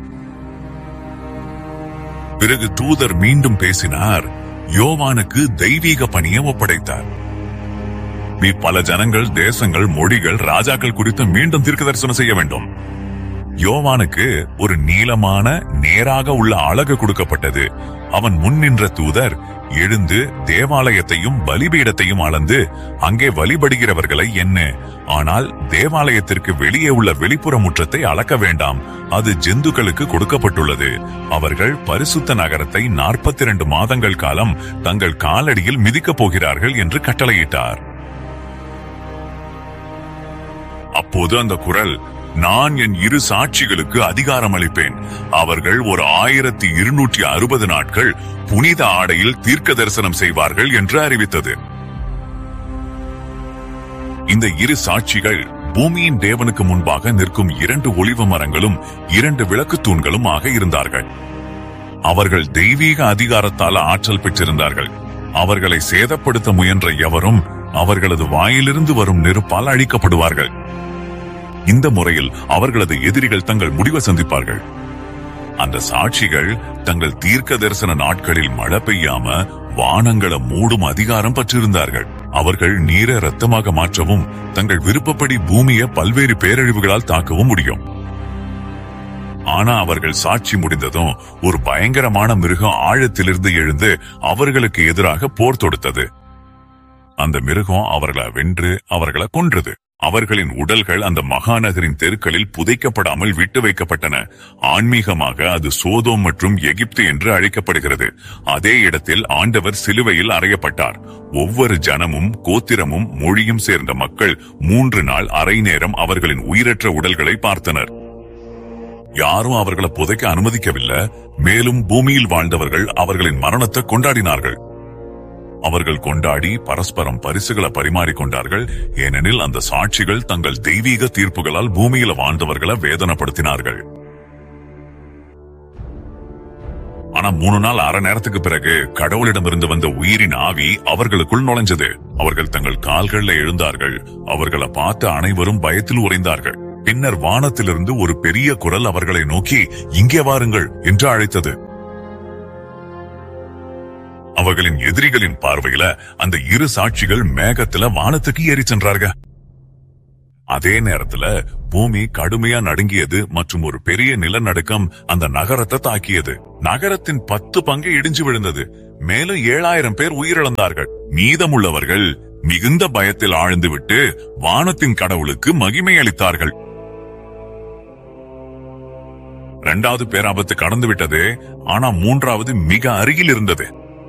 S1: பிறகு தூதர் மீண்டும் பேசினார் யோவானுக்கு தெய்வீக பணியை ஒப்படைத்தார் நீ பல ஜனங்கள் தேசங்கள் மொழிகள் ராஜாக்கள் குறித்து மீண்டும் தீர்க்க தரிசனம் செய்ய வேண்டும் யோவானுக்கு ஒரு நீளமான நேராக உள்ள அழகு கொடுக்கப்பட்டது அவன் முன் நின்ற தூதர் எழுந்து தேவாலயத்தையும் பலிபீடத்தையும் அளந்து அங்கே வழிபடுகிறவர்களை என்ன ஆனால் தேவாலயத்திற்கு வெளியே உள்ள வெளிப்புற முற்றத்தை அளக்க வேண்டாம் அது ஜந்துக்களுக்கு கொடுக்கப்பட்டுள்ளது அவர்கள் பரிசுத்த நகரத்தை நாற்பத்தி இரண்டு மாதங்கள் காலம் தங்கள் காலடியில் மிதிக்கப் போகிறார்கள் என்று கட்டளையிட்டார் அப்போது அந்த குரல் நான் என் இரு சாட்சிகளுக்கு அதிகாரம் அளிப்பேன் அவர்கள் ஒரு ஆயிரத்தி இருநூற்றி அறுபது நாட்கள் புனித ஆடையில் தீர்க்க தரிசனம் செய்வார்கள் என்று அறிவித்தது இந்த இரு சாட்சிகள் பூமியின் தேவனுக்கு முன்பாக நிற்கும் இரண்டு ஒளிவு மரங்களும் இரண்டு விளக்கு தூண்களும் ஆக இருந்தார்கள் அவர்கள் தெய்வீக அதிகாரத்தால் ஆற்றல் பெற்றிருந்தார்கள் அவர்களை சேதப்படுத்த முயன்ற எவரும் அவர்களது வாயிலிருந்து வரும் நெருப்பால் அழிக்கப்படுவார்கள் இந்த முறையில் அவர்களது எதிரிகள் தங்கள் முடிவை சந்திப்பார்கள் அந்த சாட்சிகள் தங்கள் தீர்க்க தரிசன நாட்களில் மழை பெய்யாம வானங்களை மூடும் அதிகாரம் பெற்றிருந்தார்கள் அவர்கள் நீரை ரத்தமாக மாற்றவும் தங்கள் விருப்பப்படி பூமியை பல்வேறு பேரழிவுகளால் தாக்கவும் முடியும் ஆனா அவர்கள் சாட்சி முடிந்ததும் ஒரு பயங்கரமான மிருகம் ஆழத்திலிருந்து எழுந்து அவர்களுக்கு எதிராக போர் தொடுத்தது அந்த மிருகம் அவர்களை வென்று அவர்களை கொன்றது அவர்களின் உடல்கள் அந்த மகாநகரின் தெருக்களில் புதைக்கப்படாமல் விட்டு வைக்கப்பட்டன ஆன்மீகமாக அது சோதோம் மற்றும் எகிப்து என்று அழைக்கப்படுகிறது அதே இடத்தில் ஆண்டவர் சிலுவையில் அறையப்பட்டார் ஒவ்வொரு ஜனமும் கோத்திரமும் மொழியும் சேர்ந்த மக்கள் மூன்று நாள் அரை நேரம் அவர்களின் உயிரற்ற உடல்களை பார்த்தனர் யாரும் அவர்களை புதைக்க அனுமதிக்கவில்லை மேலும் பூமியில் வாழ்ந்தவர்கள் அவர்களின் மரணத்தை கொண்டாடினார்கள் அவர்கள் கொண்டாடி பரஸ்பரம் பரிசுகளை பரிமாறிக் கொண்டார்கள் ஏனெனில் அந்த சாட்சிகள் தங்கள் தெய்வீக தீர்ப்புகளால் பூமியில வாழ்ந்தவர்களை வேதனைப்படுத்தினார்கள் ஆனா மூணு நாள் அரை நேரத்துக்கு பிறகு கடவுளிடமிருந்து வந்த உயிரின் ஆவி அவர்களுக்குள் நுழைஞ்சது அவர்கள் தங்கள் கால்கள்ல எழுந்தார்கள் அவர்களை பார்த்து அனைவரும் பயத்தில் உறைந்தார்கள் பின்னர் வானத்திலிருந்து ஒரு பெரிய குரல் அவர்களை நோக்கி இங்கே வாருங்கள் என்று அழைத்தது அவர்களின் எதிரிகளின் பார்வையில அந்த இரு சாட்சிகள் மேகத்துல வானத்துக்கு ஏறி சென்றார்கள் அதே நேரத்துல பூமி கடுமையா நடுங்கியது மற்றும் ஒரு பெரிய நிலநடுக்கம் அந்த நகரத்தை தாக்கியது நகரத்தின் பத்து பங்கு இடிஞ்சு விழுந்தது மேலும் ஏழாயிரம் பேர் உயிரிழந்தார்கள் மீதமுள்ளவர்கள் மிகுந்த பயத்தில் ஆழ்ந்துவிட்டு வானத்தின் கடவுளுக்கு மகிமை அளித்தார்கள் இரண்டாவது பேராபத்து கடந்து விட்டது ஆனா மூன்றாவது மிக அருகில் இருந்தது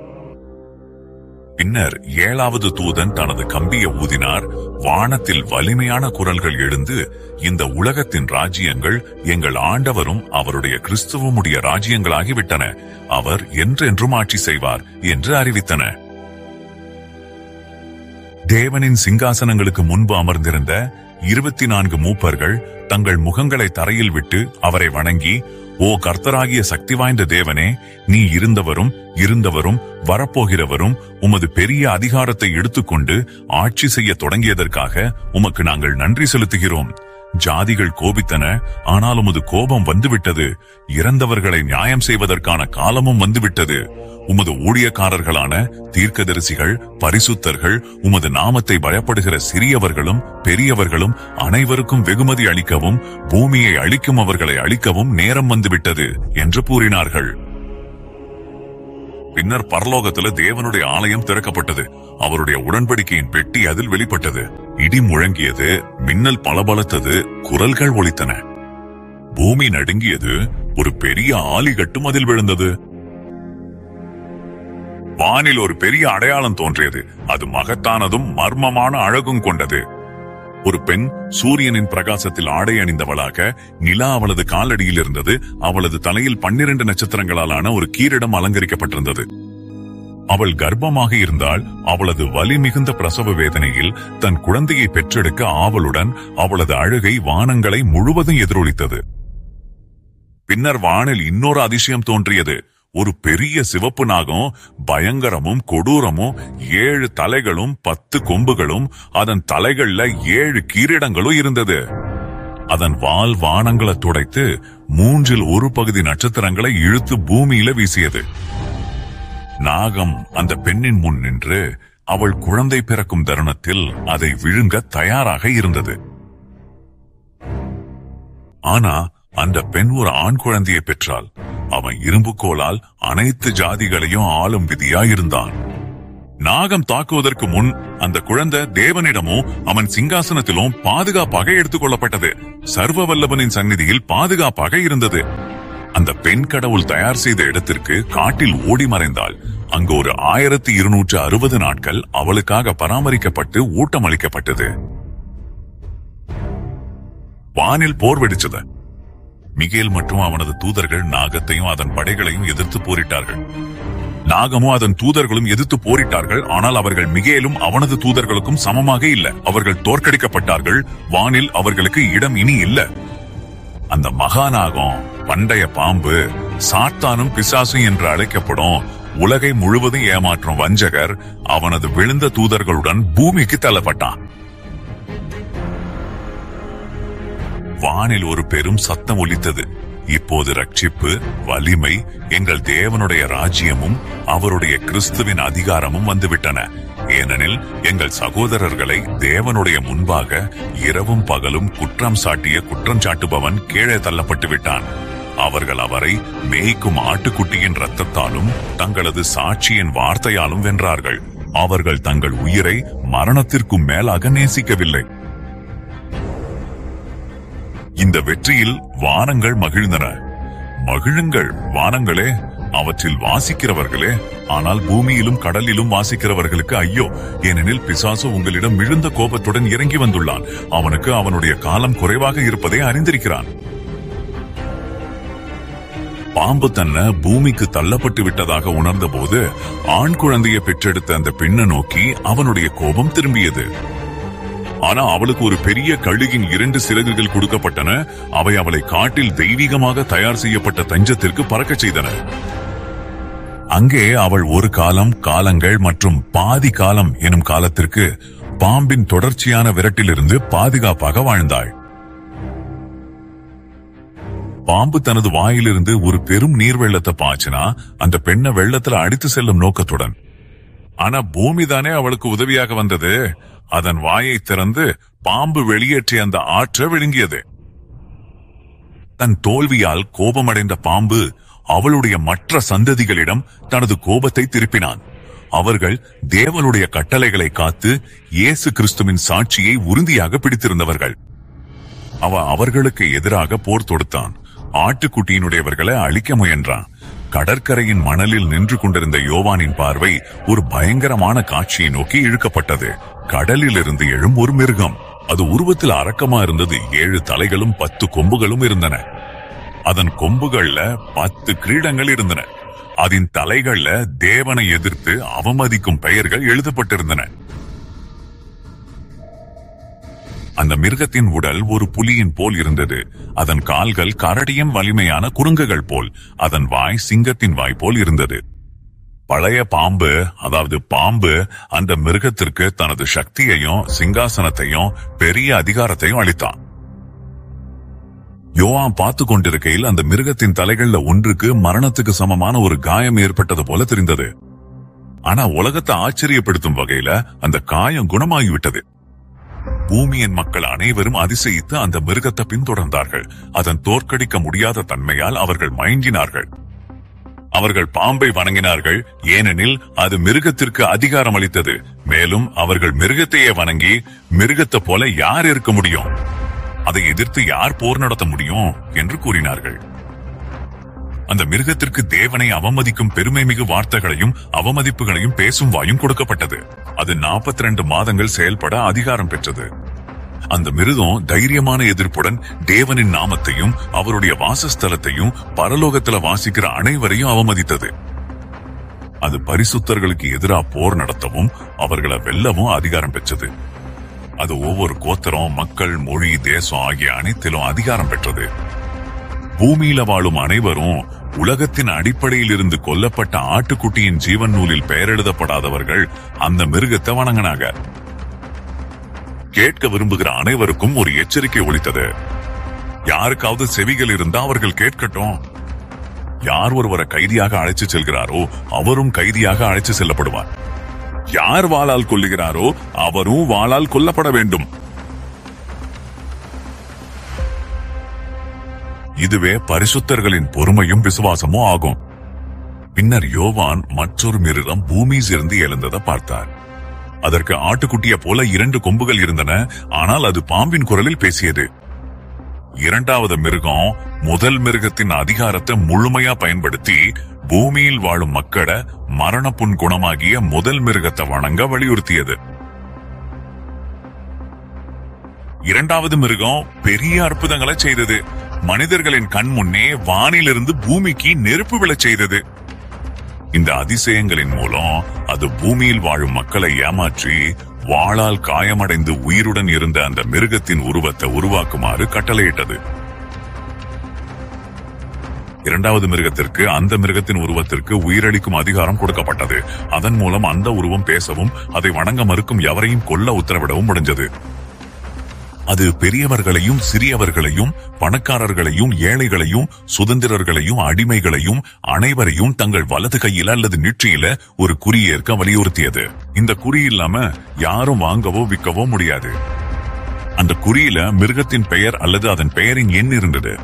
S1: பின்னர் ஏழாவது தூதன் தனது கம்பியை ஊதினார் வானத்தில் வலிமையான குரல்கள் எழுந்து இந்த உலகத்தின் ராஜ்யங்கள் எங்கள் ஆண்டவரும் அவருடைய கிறிஸ்துவமுடைய ராஜ்யங்களாகிவிட்டன அவர் என்றென்றும் ஆட்சி செய்வார் என்று அறிவித்தன தேவனின் சிங்காசனங்களுக்கு முன்பு அமர்ந்திருந்த இருபத்தி நான்கு மூப்பர்கள் தங்கள் முகங்களை தரையில் விட்டு அவரை வணங்கி ஓ கர்த்தராகிய சக்தி வாய்ந்த தேவனே நீ இருந்தவரும் இருந்தவரும் வரப்போகிறவரும் உமது பெரிய அதிகாரத்தை எடுத்துக்கொண்டு ஆட்சி செய்ய தொடங்கியதற்காக உமக்கு நாங்கள் நன்றி செலுத்துகிறோம் ஜாதிகள் கோபித்தன ஆனால் உமது கோபம் வந்துவிட்டது இறந்தவர்களை நியாயம் செய்வதற்கான காலமும் வந்துவிட்டது உமது ஊழியக்காரர்களான தீர்க்கதரிசிகள் பரிசுத்தர்கள் உமது நாமத்தை பயப்படுகிற சிறியவர்களும் பெரியவர்களும் அனைவருக்கும் வெகுமதி அளிக்கவும் பூமியை அழிக்கும் அவர்களை அழிக்கவும் நேரம் வந்துவிட்டது என்று கூறினார்கள் பின்னர் பரலோகத்துல தேவனுடைய ஆலயம் திறக்கப்பட்டது அவருடைய உடன்படிக்கையின் பெட்டி அதில் வெளிப்பட்டது இடி முழங்கியது மின்னல் பளபளத்தது குரல்கள் ஒலித்தன பூமி நடுங்கியது ஒரு பெரிய ஆலிகட்டும் அதில் விழுந்தது வானில் ஒரு பெரிய அடையாளம் தோன்றியது அது மகத்தானதும் மர்மமான அழகும் கொண்டது ஒரு பெண் சூரியனின் பிரகாசத்தில் ஆடை அணிந்தவளாக நிலா அவளது காலடியில் இருந்தது அவளது தலையில் பன்னிரண்டு நட்சத்திரங்களாலான ஒரு கீரிடம் அலங்கரிக்கப்பட்டிருந்தது அவள் கர்ப்பமாக இருந்தால் அவளது வலி மிகுந்த பிரசவ வேதனையில் தன் குழந்தையை பெற்றெடுக்க ஆவலுடன் அவளது அழுகை வானங்களை முழுவதும் எதிரொலித்தது பின்னர் வானில் இன்னொரு அதிசயம் தோன்றியது ஒரு பெரிய சிவப்பு நாகம் பயங்கரமும் கொடூரமும் ஏழு தலைகளும் பத்து கொம்புகளும் அதன் தலைகள்ல ஏழு கீரிடங்களும் இருந்தது அதன் வால் வானங்களை துடைத்து மூன்றில் ஒரு பகுதி நட்சத்திரங்களை இழுத்து பூமியில வீசியது நாகம் அந்த பெண்ணின் முன் நின்று அவள் குழந்தை பிறக்கும் தருணத்தில் அதை விழுங்க தயாராக இருந்தது ஆனா அந்த பெண் ஒரு ஆண் குழந்தையை பெற்றாள் அவன் இரும்புக்கோலால் அனைத்து ஜாதிகளையும் ஆளும் விதியா இருந்தான் நாகம் தாக்குவதற்கு முன் அந்த குழந்தை தேவனிடமும் அவன் சிங்காசனத்திலும் பாதுகாப்பாக எடுத்துக் கொள்ளப்பட்டது சர்வ வல்லவனின் சந்நிதியில் பாதுகாப்பாக இருந்தது அந்த பெண் கடவுள் தயார் செய்த இடத்திற்கு காட்டில் ஓடி மறைந்தாள் அங்கு ஒரு ஆயிரத்தி இருநூற்று அறுபது நாட்கள் அவளுக்காக பராமரிக்கப்பட்டு ஊட்டமளிக்கப்பட்டது வானில் போர் வெடிச்சது மிகேல் மற்றும் அவனது தூதர்கள் நாகத்தையும் அதன் படைகளையும் எதிர்த்து போரிட்டார்கள் நாகமும் அதன் தூதர்களும் எதிர்த்து போரிட்டார்கள் ஆனால் அவர்கள் மிகேலும் அவனது தூதர்களுக்கும் சமமாக இல்ல அவர்கள் தோற்கடிக்கப்பட்டார்கள் வானில் அவர்களுக்கு இடம் இனி இல்ல அந்த மகாநாகம் பண்டைய பாம்பு சாத்தானும் பிசாசும் என்று அழைக்கப்படும் உலகை முழுவதும் ஏமாற்றும் வஞ்சகர் அவனது விழுந்த தூதர்களுடன் பூமிக்கு தள்ளப்பட்டான் வானில் ஒரு பெரும் சத்தம் ஒலித்தது இப்போது ரட்சிப்பு வலிமை எங்கள் தேவனுடைய ராஜ்யமும் அவருடைய கிறிஸ்துவின் அதிகாரமும் வந்துவிட்டன ஏனெனில் எங்கள் சகோதரர்களை தேவனுடைய முன்பாக இரவும் பகலும் குற்றம் சாட்டிய குற்றம் சாட்டுபவன் கீழே தள்ளப்பட்டு விட்டான் அவர்கள் அவரை மேய்க்கும் ஆட்டுக்குட்டியின் ரத்தத்தாலும் தங்களது சாட்சியின் வார்த்தையாலும் வென்றார்கள் அவர்கள் தங்கள் உயிரை மரணத்திற்கும் மேலாக நேசிக்கவில்லை இந்த வெற்றியில் வானங்கள் மகிழ்ந்தன மகிழுங்கள் வானங்களே அவற்றில் வாசிக்கிறவர்களே ஆனால் பூமியிலும் கடலிலும் வாசிக்கிறவர்களுக்கு ஐயோ ஏனெனில் பிசாசு உங்களிடம் மிகுந்த கோபத்துடன் இறங்கி வந்துள்ளான் அவனுக்கு அவனுடைய காலம் குறைவாக இருப்பதை அறிந்திருக்கிறான் பாம்பு தன்னை பூமிக்கு தள்ளப்பட்டு விட்டதாக உணர்ந்தபோது ஆண் குழந்தையை பெற்றெடுத்த அந்த பெண்ணை நோக்கி அவனுடைய கோபம் திரும்பியது ஆனா அவளுக்கு ஒரு பெரிய கழுகின் இரண்டு சிறகுகள் கொடுக்கப்பட்டன அவை அவளை காட்டில் தெய்வீகமாக தயார் செய்யப்பட்ட தஞ்சத்திற்கு பறக்கச் செய்தன அங்கே அவள் ஒரு காலம் காலங்கள் மற்றும் பாதி காலம் எனும் காலத்திற்கு பாம்பின் தொடர்ச்சியான விரட்டிலிருந்து பாதுகாப்பாக வாழ்ந்தாள் பாம்பு தனது வாயிலிருந்து ஒரு பெரும் நீர் வெள்ளத்தை பாய்ச்சினா அந்த பெண்ணை வெள்ளத்துல அடித்து செல்லும் நோக்கத்துடன் ஆனா பூமி தானே அவளுக்கு உதவியாக வந்தது அதன் வாயை திறந்து பாம்பு வெளியேற்றிய அந்த ஆற்ற விழுங்கியது தன் தோல்வியால் கோபமடைந்த பாம்பு அவளுடைய மற்ற சந்ததிகளிடம் தனது கோபத்தை திருப்பினான் அவர்கள் தேவனுடைய கட்டளைகளை காத்து இயேசு கிறிஸ்துவின் சாட்சியை உறுதியாக பிடித்திருந்தவர்கள் அவ அவர்களுக்கு எதிராக போர் தொடுத்தான் ஆட்டுக்குட்டியினுடையவர்களை அழிக்க முயன்றான் கடற்கரையின் மணலில் நின்று கொண்டிருந்த யோவானின் பார்வை ஒரு பயங்கரமான காட்சியை நோக்கி இழுக்கப்பட்டது கடலில் இருந்து எழும் ஒரு மிருகம் அது உருவத்தில் அரக்கமா இருந்தது ஏழு தலைகளும் பத்து கொம்புகளும் இருந்தன அதன் கொம்புகள்ல பத்து கிரீடங்கள் இருந்தன அதன் தலைகள்ல தேவனை எதிர்த்து அவமதிக்கும் பெயர்கள் எழுதப்பட்டிருந்தன அந்த மிருகத்தின் உடல் ஒரு புலியின் போல் இருந்தது அதன் கால்கள் கரடியும் வலிமையான குறுங்குகள் போல் அதன் வாய் சிங்கத்தின் வாய் போல் இருந்தது பழைய பாம்பு அதாவது பாம்பு அந்த மிருகத்திற்கு தனது சக்தியையும் சிங்காசனத்தையும் பெரிய அதிகாரத்தையும் அளித்தான் யோவான் பார்த்து கொண்டிருக்கையில் அந்த மிருகத்தின் தலைகள்ல ஒன்றுக்கு மரணத்துக்கு சமமான ஒரு காயம் ஏற்பட்டது போல தெரிந்தது ஆனா உலகத்தை ஆச்சரியப்படுத்தும் வகையில அந்த காயம் குணமாகிவிட்டது பூமியின் மக்கள் அனைவரும் அதிசயித்து அந்த மிருகத்தை பின்தொடர்ந்தார்கள் அதன் தோற்கடிக்க முடியாத தன்மையால் அவர்கள் மயங்கினார்கள் அவர்கள் பாம்பை வணங்கினார்கள் ஏனெனில் அது மிருகத்திற்கு அதிகாரம் அளித்தது மேலும் அவர்கள் மிருகத்தையே வணங்கி மிருகத்தை போல யார் இருக்க முடியும் அதை எதிர்த்து யார் போர் நடத்த முடியும் என்று கூறினார்கள் அந்த மிருகத்திற்கு தேவனை அவமதிக்கும் பெருமை மிகு வார்த்தைகளையும் அவமதிப்புகளையும் பேசும் வாயும் கொடுக்கப்பட்டது அது 42 மாதங்கள் செயல்பட அதிகாரம் பெற்றது அந்த மிருகம் தைரியமான எதிர்ப்புடன் தேவனின் நாமத்தையும் அவருடைய வாசஸ்தலத்தையும் பரலோகத்துல வாசிக்கிற அனைவரையும் அவமதித்தது அது பரிசுத்தர்களுக்கு எதிரா போர் நடத்தவும் அவர்களை வெல்லவும் அதிகாரம் பெற்றது அது ஒவ்வொரு கோத்திரம் மக்கள் மொழி தேசம் ஆகிய அனைத்திலும் அதிகாரம் பெற்றது பூமியில வாழும் அனைவரும் உலகத்தின் அடிப்படையில் இருந்து கொல்லப்பட்ட ஆட்டுக்குட்டியின் ஜீவன் நூலில் பெயர் எழுதப்படாதவர்கள் அந்த மிருகத்தை வணங்கினாங்க கேட்க விரும்புகிற அனைவருக்கும் ஒரு எச்சரிக்கை ஒலித்தது யாருக்காவது செவிகள் இருந்தா அவர்கள் கேட்கட்டும் யார் ஒருவரை கைதியாக அழைச்சு செல்கிறாரோ அவரும் கைதியாக அழைச்சு செல்லப்படுவார் யார் வாளால் கொல்லுகிறாரோ அவரும் வாளால் கொல்லப்பட வேண்டும் இதுவே பரிசுத்தர்களின் பொறுமையும் விசுவாசமும் ஆகும் பின்னர் யோவான் மற்றொரு மிருகம் பூமியிலிருந்து எழுந்ததை பார்த்தார் அதற்கு ஆட்டுக்குட்டிய போல இரண்டு கொம்புகள் இருந்தன ஆனால் அது பாம்பின் குரலில் பேசியது இரண்டாவது மிருகம் முதல் மிருகத்தின் அதிகாரத்தை முழுமையா பயன்படுத்தி பூமியில் வாழும் மக்களை மரணப்புண் குணமாகிய முதல் மிருகத்தை வணங்க வலியுறுத்தியது இரண்டாவது மிருகம் பெரிய அற்புதங்களை செய்தது மனிதர்களின் கண் முன்னே வானிலிருந்து பூமிக்கு நெருப்பு விழச் செய்தது இந்த அதிசயங்களின் மூலம் அது பூமியில் வாழும் மக்களை ஏமாற்றி வாளால் காயமடைந்து உயிருடன் இருந்த அந்த மிருகத்தின் உருவத்தை உருவாக்குமாறு கட்டளையிட்டது இரண்டாவது மிருகத்திற்கு அந்த மிருகத்தின் உருவத்திற்கு உயிரளிக்கும் அதிகாரம் கொடுக்கப்பட்டது அதன் மூலம் அந்த உருவம் பேசவும் அதை வணங்க மறுக்கும் எவரையும் கொல்ல உத்தரவிடவும் முடிஞ்சது அது பெரியவர்களையும் சிறியவர்களையும் பணக்காரர்களையும் ஏழைகளையும் சுதந்திரர்களையும் அடிமைகளையும் அனைவரையும் தங்கள் வலது கையில அல்லது நெற்றியில ஒரு குறி ஏற்க வலியுறுத்தியது இந்த குறி இல்லாம யாரும் வாங்கவோ விற்கவோ முடியாது அந்த குறியில மிருகத்தின் பெயர் அல்லது அதன் பெயரின் எண் இருந்தது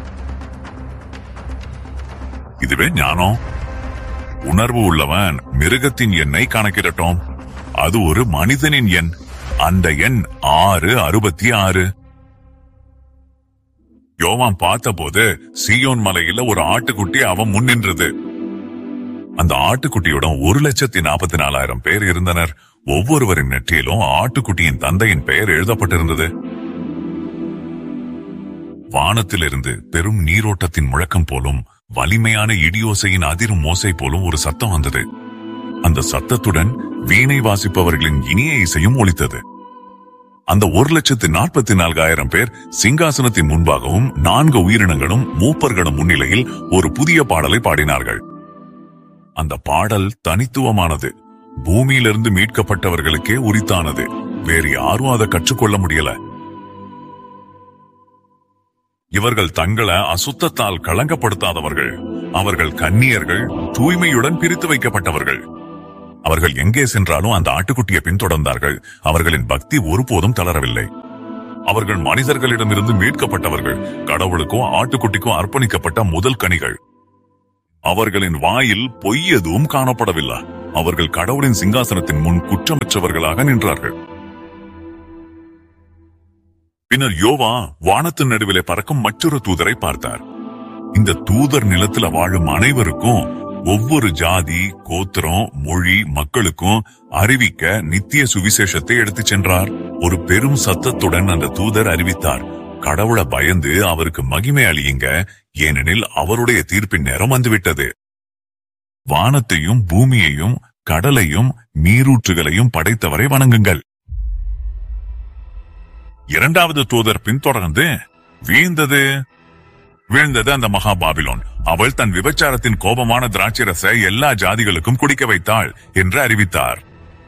S1: இதுவே ஞானம் உணர்வு உள்ளவன் மிருகத்தின் எண்ணை கணக்கிடட்டும் அது ஒரு மனிதனின் எண் அந்த எண் ஆறு அறுபத்தி ஆறு யோவான் பார்த்தபோது சீயோன் மலையில ஒரு ஆட்டுக்குட்டி அவன் முன் நின்றது அந்த ஆட்டுக்குட்டியுடன் ஒரு லட்சத்தி நாற்பத்தி நாலாயிரம் பேர் இருந்தனர் ஒவ்வொருவரின் நெற்றியிலும் ஆட்டுக்குட்டியின் தந்தையின் பெயர் எழுதப்பட்டிருந்தது வானத்திலிருந்து பெரும் நீரோட்டத்தின் முழக்கம் போலும் வலிமையான இடியோசையின் அதிரும் மோசை போலும் ஒரு சத்தம் வந்தது அந்த சத்தத்துடன் வீணை வாசிப்பவர்களின் இனிய இசையும் ஒலித்தது அந்த ஒரு லட்சத்து நாற்பத்தி நான்காயிரம் பேர் சிங்காசனத்தின் முன்பாகவும் நான்கு உயிரினங்களும் மூப்பர்களும் முன்னிலையில் ஒரு புதிய பாடலை பாடினார்கள் அந்த பாடல் தனித்துவமானது பூமியிலிருந்து மீட்கப்பட்டவர்களுக்கே உரித்தானது வேறு யாரும் அதை கற்றுக்கொள்ள முடியல இவர்கள் தங்களை அசுத்தத்தால் களங்கப்படுத்தாதவர்கள் அவர்கள் கன்னியர்கள் தூய்மையுடன் பிரித்து வைக்கப்பட்டவர்கள் அவர்கள் எங்கே சென்றாலும் அந்த ஆட்டுக்குட்டியை பின்தொடர்ந்தார்கள் அவர்களின் பக்தி ஒருபோதும் தளரவில்லை அவர்கள் மனிதர்களிடமிருந்து மீட்கப்பட்டவர்கள் கடவுளுக்கும் ஆட்டுக்குட்டிக்கும் அர்ப்பணிக்கப்பட்ட முதல் கனிகள் அவர்களின் வாயில் பொய் எதுவும் காணப்படவில்லை அவர்கள் கடவுளின் சிங்காசனத்தின் முன் குற்றமற்றவர்களாக நின்றார்கள் பின்னர் யோவா வானத்தின் நடுவிலே பறக்கும் மற்றொரு தூதரை பார்த்தார் இந்த தூதர் நிலத்துல வாழும் அனைவருக்கும் ஒவ்வொரு ஜாதி கோத்திரம் மொழி மக்களுக்கும் அறிவிக்க நித்திய சுவிசேஷத்தை எடுத்துச் சென்றார் ஒரு பெரும் சத்தத்துடன் அந்த தூதர் அறிவித்தார் கடவுளை பயந்து அவருக்கு மகிமை அளியுங்க ஏனெனில் அவருடைய தீர்ப்பின் நேரம் வந்துவிட்டது வானத்தையும் பூமியையும் கடலையும் நீரூற்றுகளையும் படைத்தவரை வணங்குங்கள் இரண்டாவது தூதர் பின்தொடர்ந்து வீழ்ந்தது வீழ்ந்தது அந்த மகாபாபிலோன் அவள் தன் விபச்சாரத்தின் கோபமான திராட்சரச எல்லா ஜாதிகளுக்கும் குடிக்க வைத்தாள் என்று அறிவித்தார்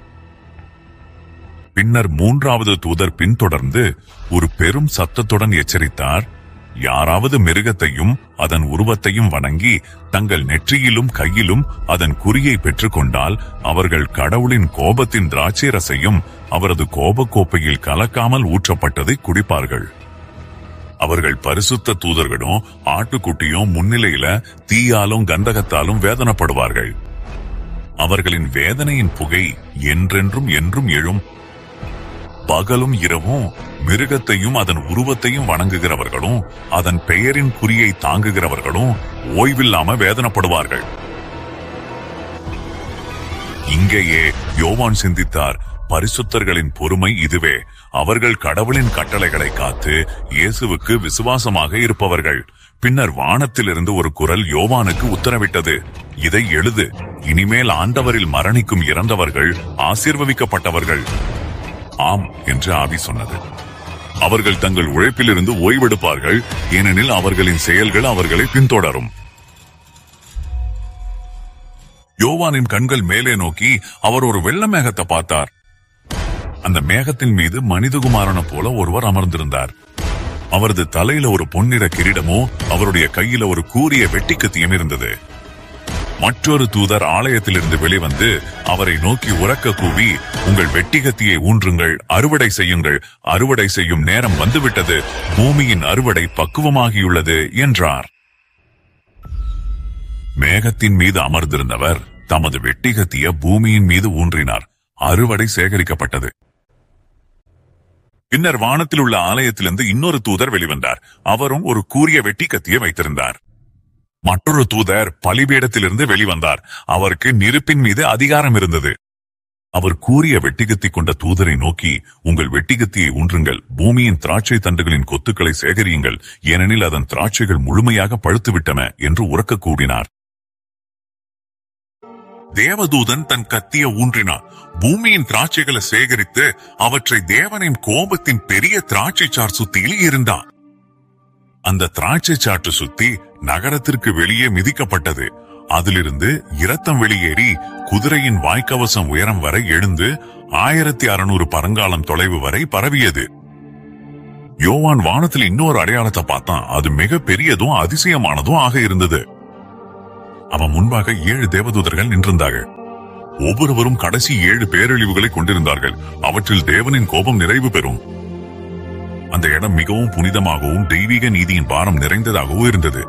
S1: பின்னர் மூன்றாவது தூதர் பின்தொடர்ந்து ஒரு பெரும் சத்தத்துடன் எச்சரித்தார் யாராவது மிருகத்தையும் அதன் உருவத்தையும் வணங்கி தங்கள் நெற்றியிலும் கையிலும் அதன் குறியை பெற்றுக்கொண்டால் அவர்கள் கடவுளின் கோபத்தின் திராட்சை ரசையும் அவரது கோபக் கோப்பையில் கலக்காமல் ஊற்றப்பட்டதை குடிப்பார்கள் அவர்கள் பரிசுத்த தூதர்களும் ஆட்டுக்குட்டியும் முன்னிலையில தீயாலும் கந்தகத்தாலும் வேதனைப்படுவார்கள் அவர்களின் வேதனையின் புகை என்றென்றும் என்றும் எழும் பகலும் இரவும் மிருகத்தையும் அதன் உருவத்தையும் வணங்குகிறவர்களும் அதன் பெயரின் குறியை தாங்குகிறவர்களும் ஓய்வில்லாம வேதனைப்படுவார்கள் இங்கேயே யோவான் சிந்தித்தார் பரிசுத்தர்களின் பொறுமை இதுவே அவர்கள் கடவுளின் கட்டளைகளை காத்து இயேசுவுக்கு விசுவாசமாக இருப்பவர்கள் பின்னர் வானத்திலிருந்து ஒரு குரல் யோவானுக்கு உத்தரவிட்டது இதை எழுது இனிமேல் ஆண்டவரில் மரணிக்கும் இறந்தவர்கள் ஆசீர்வதிக்கப்பட்டவர்கள் ஆம் என்று ஆவி சொன்னது அவர்கள் தங்கள் உழைப்பிலிருந்து ஓய்வெடுப்பார்கள் ஏனெனில் அவர்களின் செயல்கள் அவர்களை பின்தொடரும் யோவானின் கண்கள் மேலே நோக்கி அவர் ஒரு வெள்ள மேகத்தை பார்த்தார் அந்த மேகத்தின் மீது மனிதகுமாரனை போல ஒருவர் அமர்ந்திருந்தார் அவரது தலையில ஒரு பொன்னிற கிரீடமோ அவருடைய கையில ஒரு கூரிய வெட்டிக்கத்தியும் இருந்தது மற்றொரு தூதர் ஆலயத்திலிருந்து வெளிவந்து அவரை நோக்கி உறக்க கூவி உங்கள் வெட்டிகத்தியை ஊன்றுங்கள் அறுவடை செய்யுங்கள் அறுவடை செய்யும் நேரம் வந்துவிட்டது பூமியின் அறுவடை பக்குவமாகியுள்ளது என்றார் மேகத்தின் மீது அமர்ந்திருந்தவர் தமது வெட்டிகத்திய பூமியின் மீது ஊன்றினார் அறுவடை சேகரிக்கப்பட்டது பின்னர் வானத்தில் உள்ள ஆலயத்திலிருந்து இன்னொரு தூதர் வெளிவந்தார் அவரும் ஒரு கூரிய வெட்டி கத்தியை வைத்திருந்தார் மற்றொரு தூதர் பலிபீடத்திலிருந்து வெளிவந்தார் அவருக்கு நெருப்பின் மீது அதிகாரம் இருந்தது அவர் கூறிய வெட்டிகத்தி கொண்ட தூதரை நோக்கி உங்கள் வெட்டிகத்தியை ஊன்றுங்கள் பூமியின் திராட்சை தண்டுகளின் கொத்துக்களை சேகரியுங்கள் ஏனெனில் அதன் திராட்சைகள் முழுமையாக பழுத்துவிட்டன என்று உறக்க கூடினார் தேவதூதன் தன் கத்திய ஊன்றினார் பூமியின் திராட்சைகளை சேகரித்து அவற்றை தேவனின் கோபத்தின் பெரிய திராட்சை சார் சுத்தியில் இருந்தார் அந்த திராட்சை சாட்டு சுத்தி நகரத்திற்கு வெளியே மிதிக்கப்பட்டது அதிலிருந்து இரத்தம் வெளியேறி குதிரையின் வாய்க்கவசம் உயரம் வரை எழுந்து ஆயிரத்தி அறுநூறு பரங்காலம் தொலைவு வரை பரவியது யோவான் வானத்தில் இன்னொரு அடையாளத்தை பார்த்தான் அது மிக பெரியதும் அதிசயமானதும் ஆக இருந்தது அவன் முன்பாக ஏழு தேவதூதர்கள் நின்றிருந்தார்கள் ஒவ்வொருவரும் கடைசி ஏழு பேரழிவுகளை கொண்டிருந்தார்கள் அவற்றில் தேவனின் கோபம் நிறைவு பெறும் அந்த இடம் மிகவும் புனிதமாகவும் தெய்வீக நீதியின் பாரம் நிறைந்ததாகவும் இருந்தது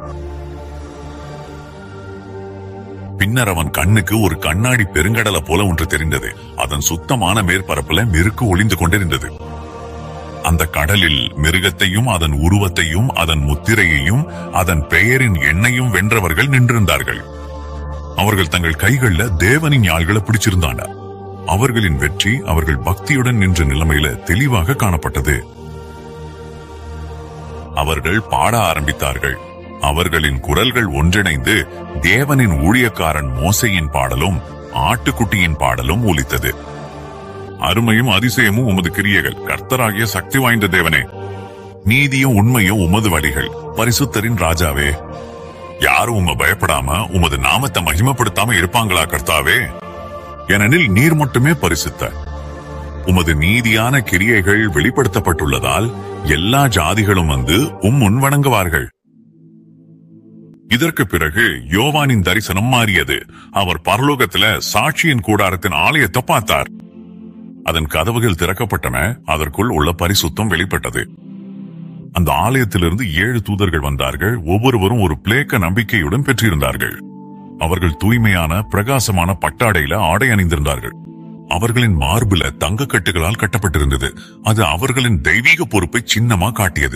S1: பின்னர் அவன் கண்ணுக்கு ஒரு கண்ணாடி பெருங்கடலை போல ஒன்று தெரிந்தது அதன் சுத்தமான மேற்பரப்புல மெருக்கு ஒளிந்து கொண்டிருந்தது அந்த கடலில் மிருகத்தையும் அதன் உருவத்தையும் அதன் முத்திரையையும் அதன் பெயரின் எண்ணையும் வென்றவர்கள் நின்றிருந்தார்கள் அவர்கள் தங்கள் கைகள்ல தேவனின் யாழ்களை பிடிச்சிருந்தாங்க அவர்களின் வெற்றி அவர்கள் பக்தியுடன் நின்ற நிலைமையில தெளிவாக காணப்பட்டது அவர்கள் பாட ஆரம்பித்தார்கள் அவர்களின் குரல்கள் ஒன்றிணைந்து தேவனின் ஊழியக்காரன் மோசையின் பாடலும் ஆட்டுக்குட்டியின் பாடலும் ஒலித்தது அருமையும் அதிசயமும் உமது கிரியைகள் கர்த்தராகிய சக்தி வாய்ந்த தேவனே நீதியும் உண்மையும் உமது வழிகள் பரிசுத்தரின் ராஜாவே யாரும் உம்மை பயப்படாம உமது நாமத்தை மகிமைப்படுத்தாம இருப்பாங்களா கர்த்தாவே ஏனெனில் நீர் மட்டுமே பரிசுத்த உமது நீதியான கிரியைகள் வெளிப்படுத்தப்பட்டுள்ளதால் எல்லா ஜாதிகளும் வந்து உம் முன் வணங்குவார்கள் இதற்கு பிறகு யோவானின் தரிசனம் மாறியது அவர் பரலோகத்துல சாட்சியின் கூடாரத்தின் ஆலயத்தை பார்த்தார் அதன் கதவுகள் திறக்கப்பட்டன அதற்குள் உள்ள பரிசுத்தம் வெளிப்பட்டது அந்த ஆலயத்திலிருந்து ஏழு தூதர்கள் வந்தார்கள் ஒவ்வொருவரும் ஒரு பிளேக்க நம்பிக்கையுடன் பெற்றிருந்தார்கள் அவர்கள் தூய்மையான பிரகாசமான பட்டாடையில ஆடை அணிந்திருந்தார்கள் அவர்களின் மார்புல தங்க கட்டுகளால் கட்டப்பட்டிருந்தது அது அவர்களின் தெய்வீக பொறுப்பை சின்னமா காட்டியது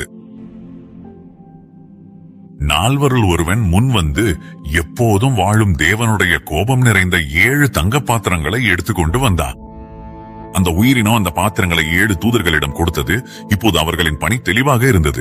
S1: நால்வருள் ஒருவன் முன் வந்து எப்போதும் வாழும் தேவனுடைய கோபம் நிறைந்த ஏழு தங்க பாத்திரங்களை எடுத்துக்கொண்டு வந்தான் அந்த உயிரினம் அந்த பாத்திரங்களை ஏழு தூதர்களிடம் கொடுத்தது இப்போது அவர்களின் பணி தெளிவாக இருந்தது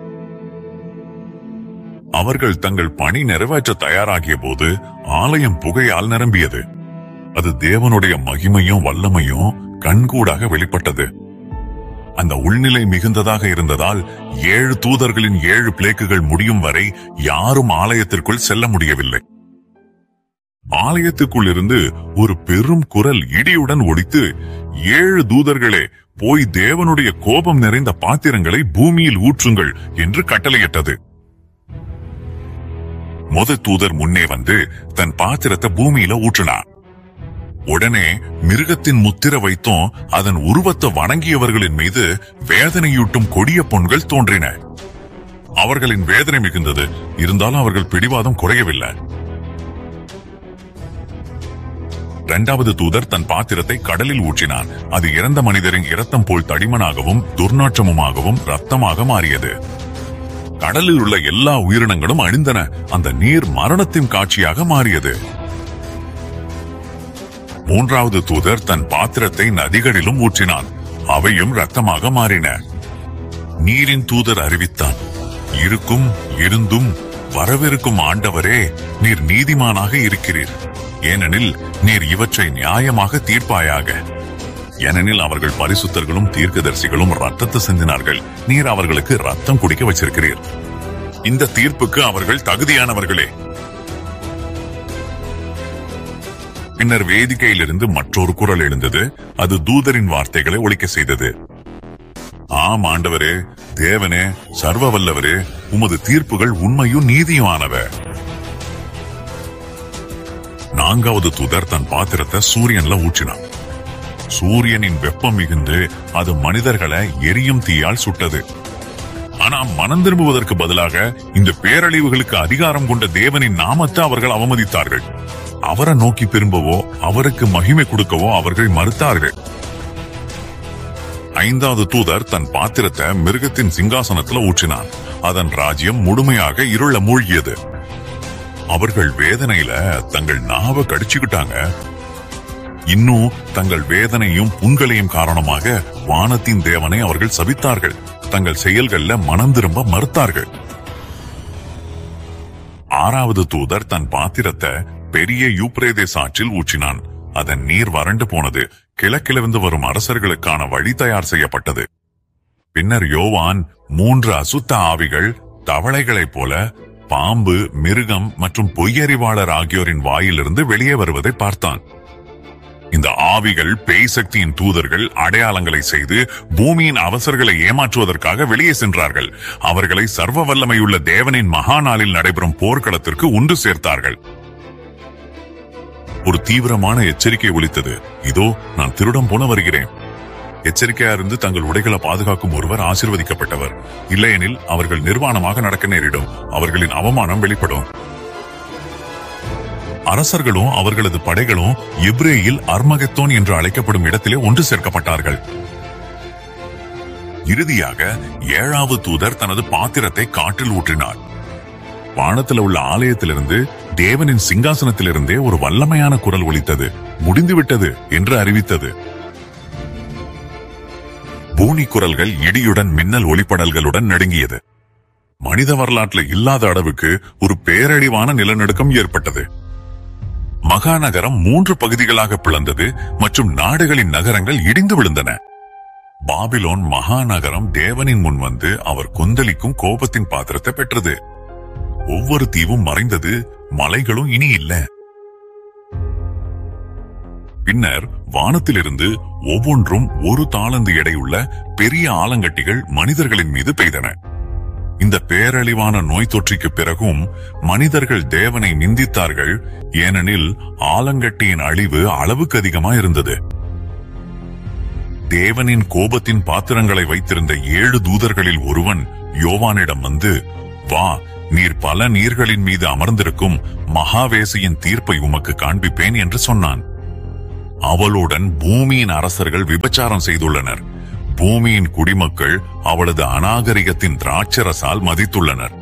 S1: அவர்கள் தங்கள் பணி நிறைவேற்ற தயாராகிய போது ஆலயம் புகையால் நிரம்பியது அது தேவனுடைய மகிமையும் வல்லமையும் கண்கூடாக வெளிப்பட்டது அந்த உள்நிலை மிகுந்ததாக இருந்ததால் ஏழு தூதர்களின் ஏழு பிளேக்குகள் முடியும் வரை யாரும் ஆலயத்திற்குள் செல்ல முடியவில்லை ஆலயத்துக்குள் இருந்து ஒரு பெரும் குரல் இடியுடன் ஒடித்து ஏழு தூதர்களே போய் தேவனுடைய கோபம் நிறைந்த பாத்திரங்களை பூமியில் ஊற்றுங்கள் என்று கட்டளையிட்டது முத தூதர் முன்னே வந்து தன் பாத்திரத்தை பூமியில ஊற்றினார் உடனே மிருகத்தின் முத்திர வைத்தும் அதன் உருவத்தை வணங்கியவர்களின் மீது வேதனையூட்டும் கொடிய பொன்கள் தோன்றின அவர்களின் வேதனை மிகுந்தது இருந்தாலும் அவர்கள் பிடிவாதம் குறையவில்லை இரண்டாவது தூதர் தன் பாத்திரத்தை கடலில் ஊற்றினான் அது இறந்த மனிதரின் இரத்தம் போல் தடிமனாகவும் துர்நாற்றமுமாகவும் ரத்தமாக மாறியது கடலில் உள்ள எல்லா உயிரினங்களும் அழிந்தன அந்த நீர் மரணத்தின் காட்சியாக மாறியது மூன்றாவது தூதர் தன் பாத்திரத்தை நதிகளிலும் ஊற்றினான் அவையும் ரத்தமாக மாறின நீரின் தூதர் அறிவித்தான் இருக்கும் இருந்தும் வரவிருக்கும் ஆண்டவரே நீர் நீதிமானாக இருக்கிறீர் ஏனெனில் நீர் இவற்றை நியாயமாக தீர்ப்பாயாக ஏனெனில் அவர்கள் பரிசுத்தர்களும் தீர்க்கதரிசிகளும் ரத்தத்தை சிந்தினார்கள் நீர் அவர்களுக்கு ரத்தம் குடிக்க வச்சிருக்கிறீர் இந்த தீர்ப்புக்கு அவர்கள் தகுதியானவர்களே பின்னர் வேதிக்கையிலிருந்து மற்றொரு குரல் எழுந்தது அது தூதரின் வார்த்தைகளை ஒழிக்க செய்தது ஆம் ஆண்டவரே தேவனே சர்வ வல்லவரே உமது தீர்ப்புகள் உண்மையும் நீதியுமானவ நான்காவது தூதர் தன் பாத்திரத்தை சூரியன்ல ஊற்றினான் சூரியனின் வெப்பம் மிகுந்து அது மனிதர்களை எரியும் தீயால் சுட்டது ஆனா மனம் திரும்புவதற்கு பதிலாக இந்த பேரழிவுகளுக்கு அதிகாரம் கொண்ட தேவனின் நாமத்தை அவர்கள் அவமதித்தார்கள் அவரை நோக்கி திரும்பவோ அவருக்கு மகிமை கொடுக்கவோ அவர்கள் மறுத்தார்கள் ஐந்தாவது தூதர் தன் பாத்திரத்தை மிருகத்தின் சிங்காசனத்துல ஊற்றினான் அதன் ராஜ்யம் முழுமையாக இருள மூழ்கியது அவர்கள் வேதனையில தங்கள் நாவ கடிச்சுக்கிட்டாங்க இன்னும் தங்கள் வேதனையும் புண்களையும் காரணமாக வானத்தின் தேவனை அவர்கள் சபித்தார்கள் தங்கள் செயல்கள்ல மனம் திரும்ப மறுத்தார்கள் ஆறாவது தூதர் தன் பாத்திரத்தை பெரிய யூப்ரேதேஸ் ஆற்றில் ஊற்றினான் அதன் நீர் வறண்டு போனது கிழக்கிலிருந்து வரும் அரசர்களுக்கான வழி தயார் செய்யப்பட்டது பின்னர் யோவான் மூன்று அசுத்த ஆவிகள் தவளைகளைப் போல பாம்பு மிருகம் மற்றும் பொய்யறிவாளர் ஆகியோரின் வாயிலிருந்து வெளியே வருவதை பார்த்தான் இந்த ஆவிகள் பேய் சக்தியின் தூதர்கள் அடையாளங்களை செய்து பூமியின் அவசர்களை ஏமாற்றுவதற்காக வெளியே சென்றார்கள் அவர்களை சர்வ வல்லமையுள்ள தேவனின் மகா நாளில் நடைபெறும் போர்க்களத்திற்கு ஒன்று சேர்த்தார்கள் ஒரு தீவிரமான எச்சரிக்கை ஒலித்தது இதோ நான் திருடம் போன வருகிறேன் எச்சரிக்கையா இருந்து தங்கள் உடைகளை பாதுகாக்கும் ஒருவர் ஆசிர்வதிக்கப்பட்டவர் இல்லையெனில் அவர்கள் நிர்வாணமாக நடக்க நேரிடும் அவர்களின் அவமானம் வெளிப்படும் அரசர்களும் அவர்களது படைகளும் எப்ரேயில் அர்மகத்தோன் என்று அழைக்கப்படும் இடத்திலே ஒன்று சேர்க்கப்பட்டார்கள் இறுதியாக ஏழாவது தூதர் தனது பாத்திரத்தை காற்றில் ஊற்றினார் வானத்தில் உள்ள ஆலயத்திலிருந்து தேவனின் சிங்காசனத்திலிருந்தே ஒரு வல்லமையான குரல் ஒலித்தது முடிந்துவிட்டது என்று அறிவித்தது பூனி குரல்கள் இடியுடன் மின்னல் ஒளிப்படல்களுடன் நடுங்கியது மனித வரலாற்றில் இல்லாத அளவுக்கு ஒரு பேரழிவான நிலநடுக்கம் ஏற்பட்டது மகாநகரம் மூன்று பகுதிகளாக பிளந்தது மற்றும் நாடுகளின் நகரங்கள் இடிந்து விழுந்தன பாபிலோன் மகாநகரம் தேவனின் முன் வந்து அவர் கொந்தளிக்கும் கோபத்தின் பாத்திரத்தை பெற்றது ஒவ்வொரு தீவும் மறைந்தது மலைகளும் இனி இல்ல பின்னர் வானத்திலிருந்து ஒவ்வொன்றும் ஒரு தாளந்து எடையுள்ள பெரிய ஆலங்கட்டிகள் மனிதர்களின் மீது பெய்தன இந்த பேரழிவான நோய் தொற்றிக்கு பிறகும் மனிதர்கள் தேவனை நிந்தித்தார்கள் ஏனெனில் ஆலங்கட்டியின் அழிவு அளவுக்கு அதிகமா இருந்தது தேவனின் கோபத்தின் பாத்திரங்களை வைத்திருந்த ஏழு தூதர்களில் ஒருவன் யோவானிடம் வந்து வா நீர் பல நீர்களின் மீது அமர்ந்திருக்கும் மகாவேசியின் தீர்ப்பை உமக்கு காண்பிப்பேன் என்று சொன்னான் அவளுடன் பூமியின் அரசர்கள் விபச்சாரம் செய்துள்ளனர் பூமியின் குடிமக்கள் அவளது அநாகரிகத்தின் திராட்சரசால் மதித்துள்ளனர்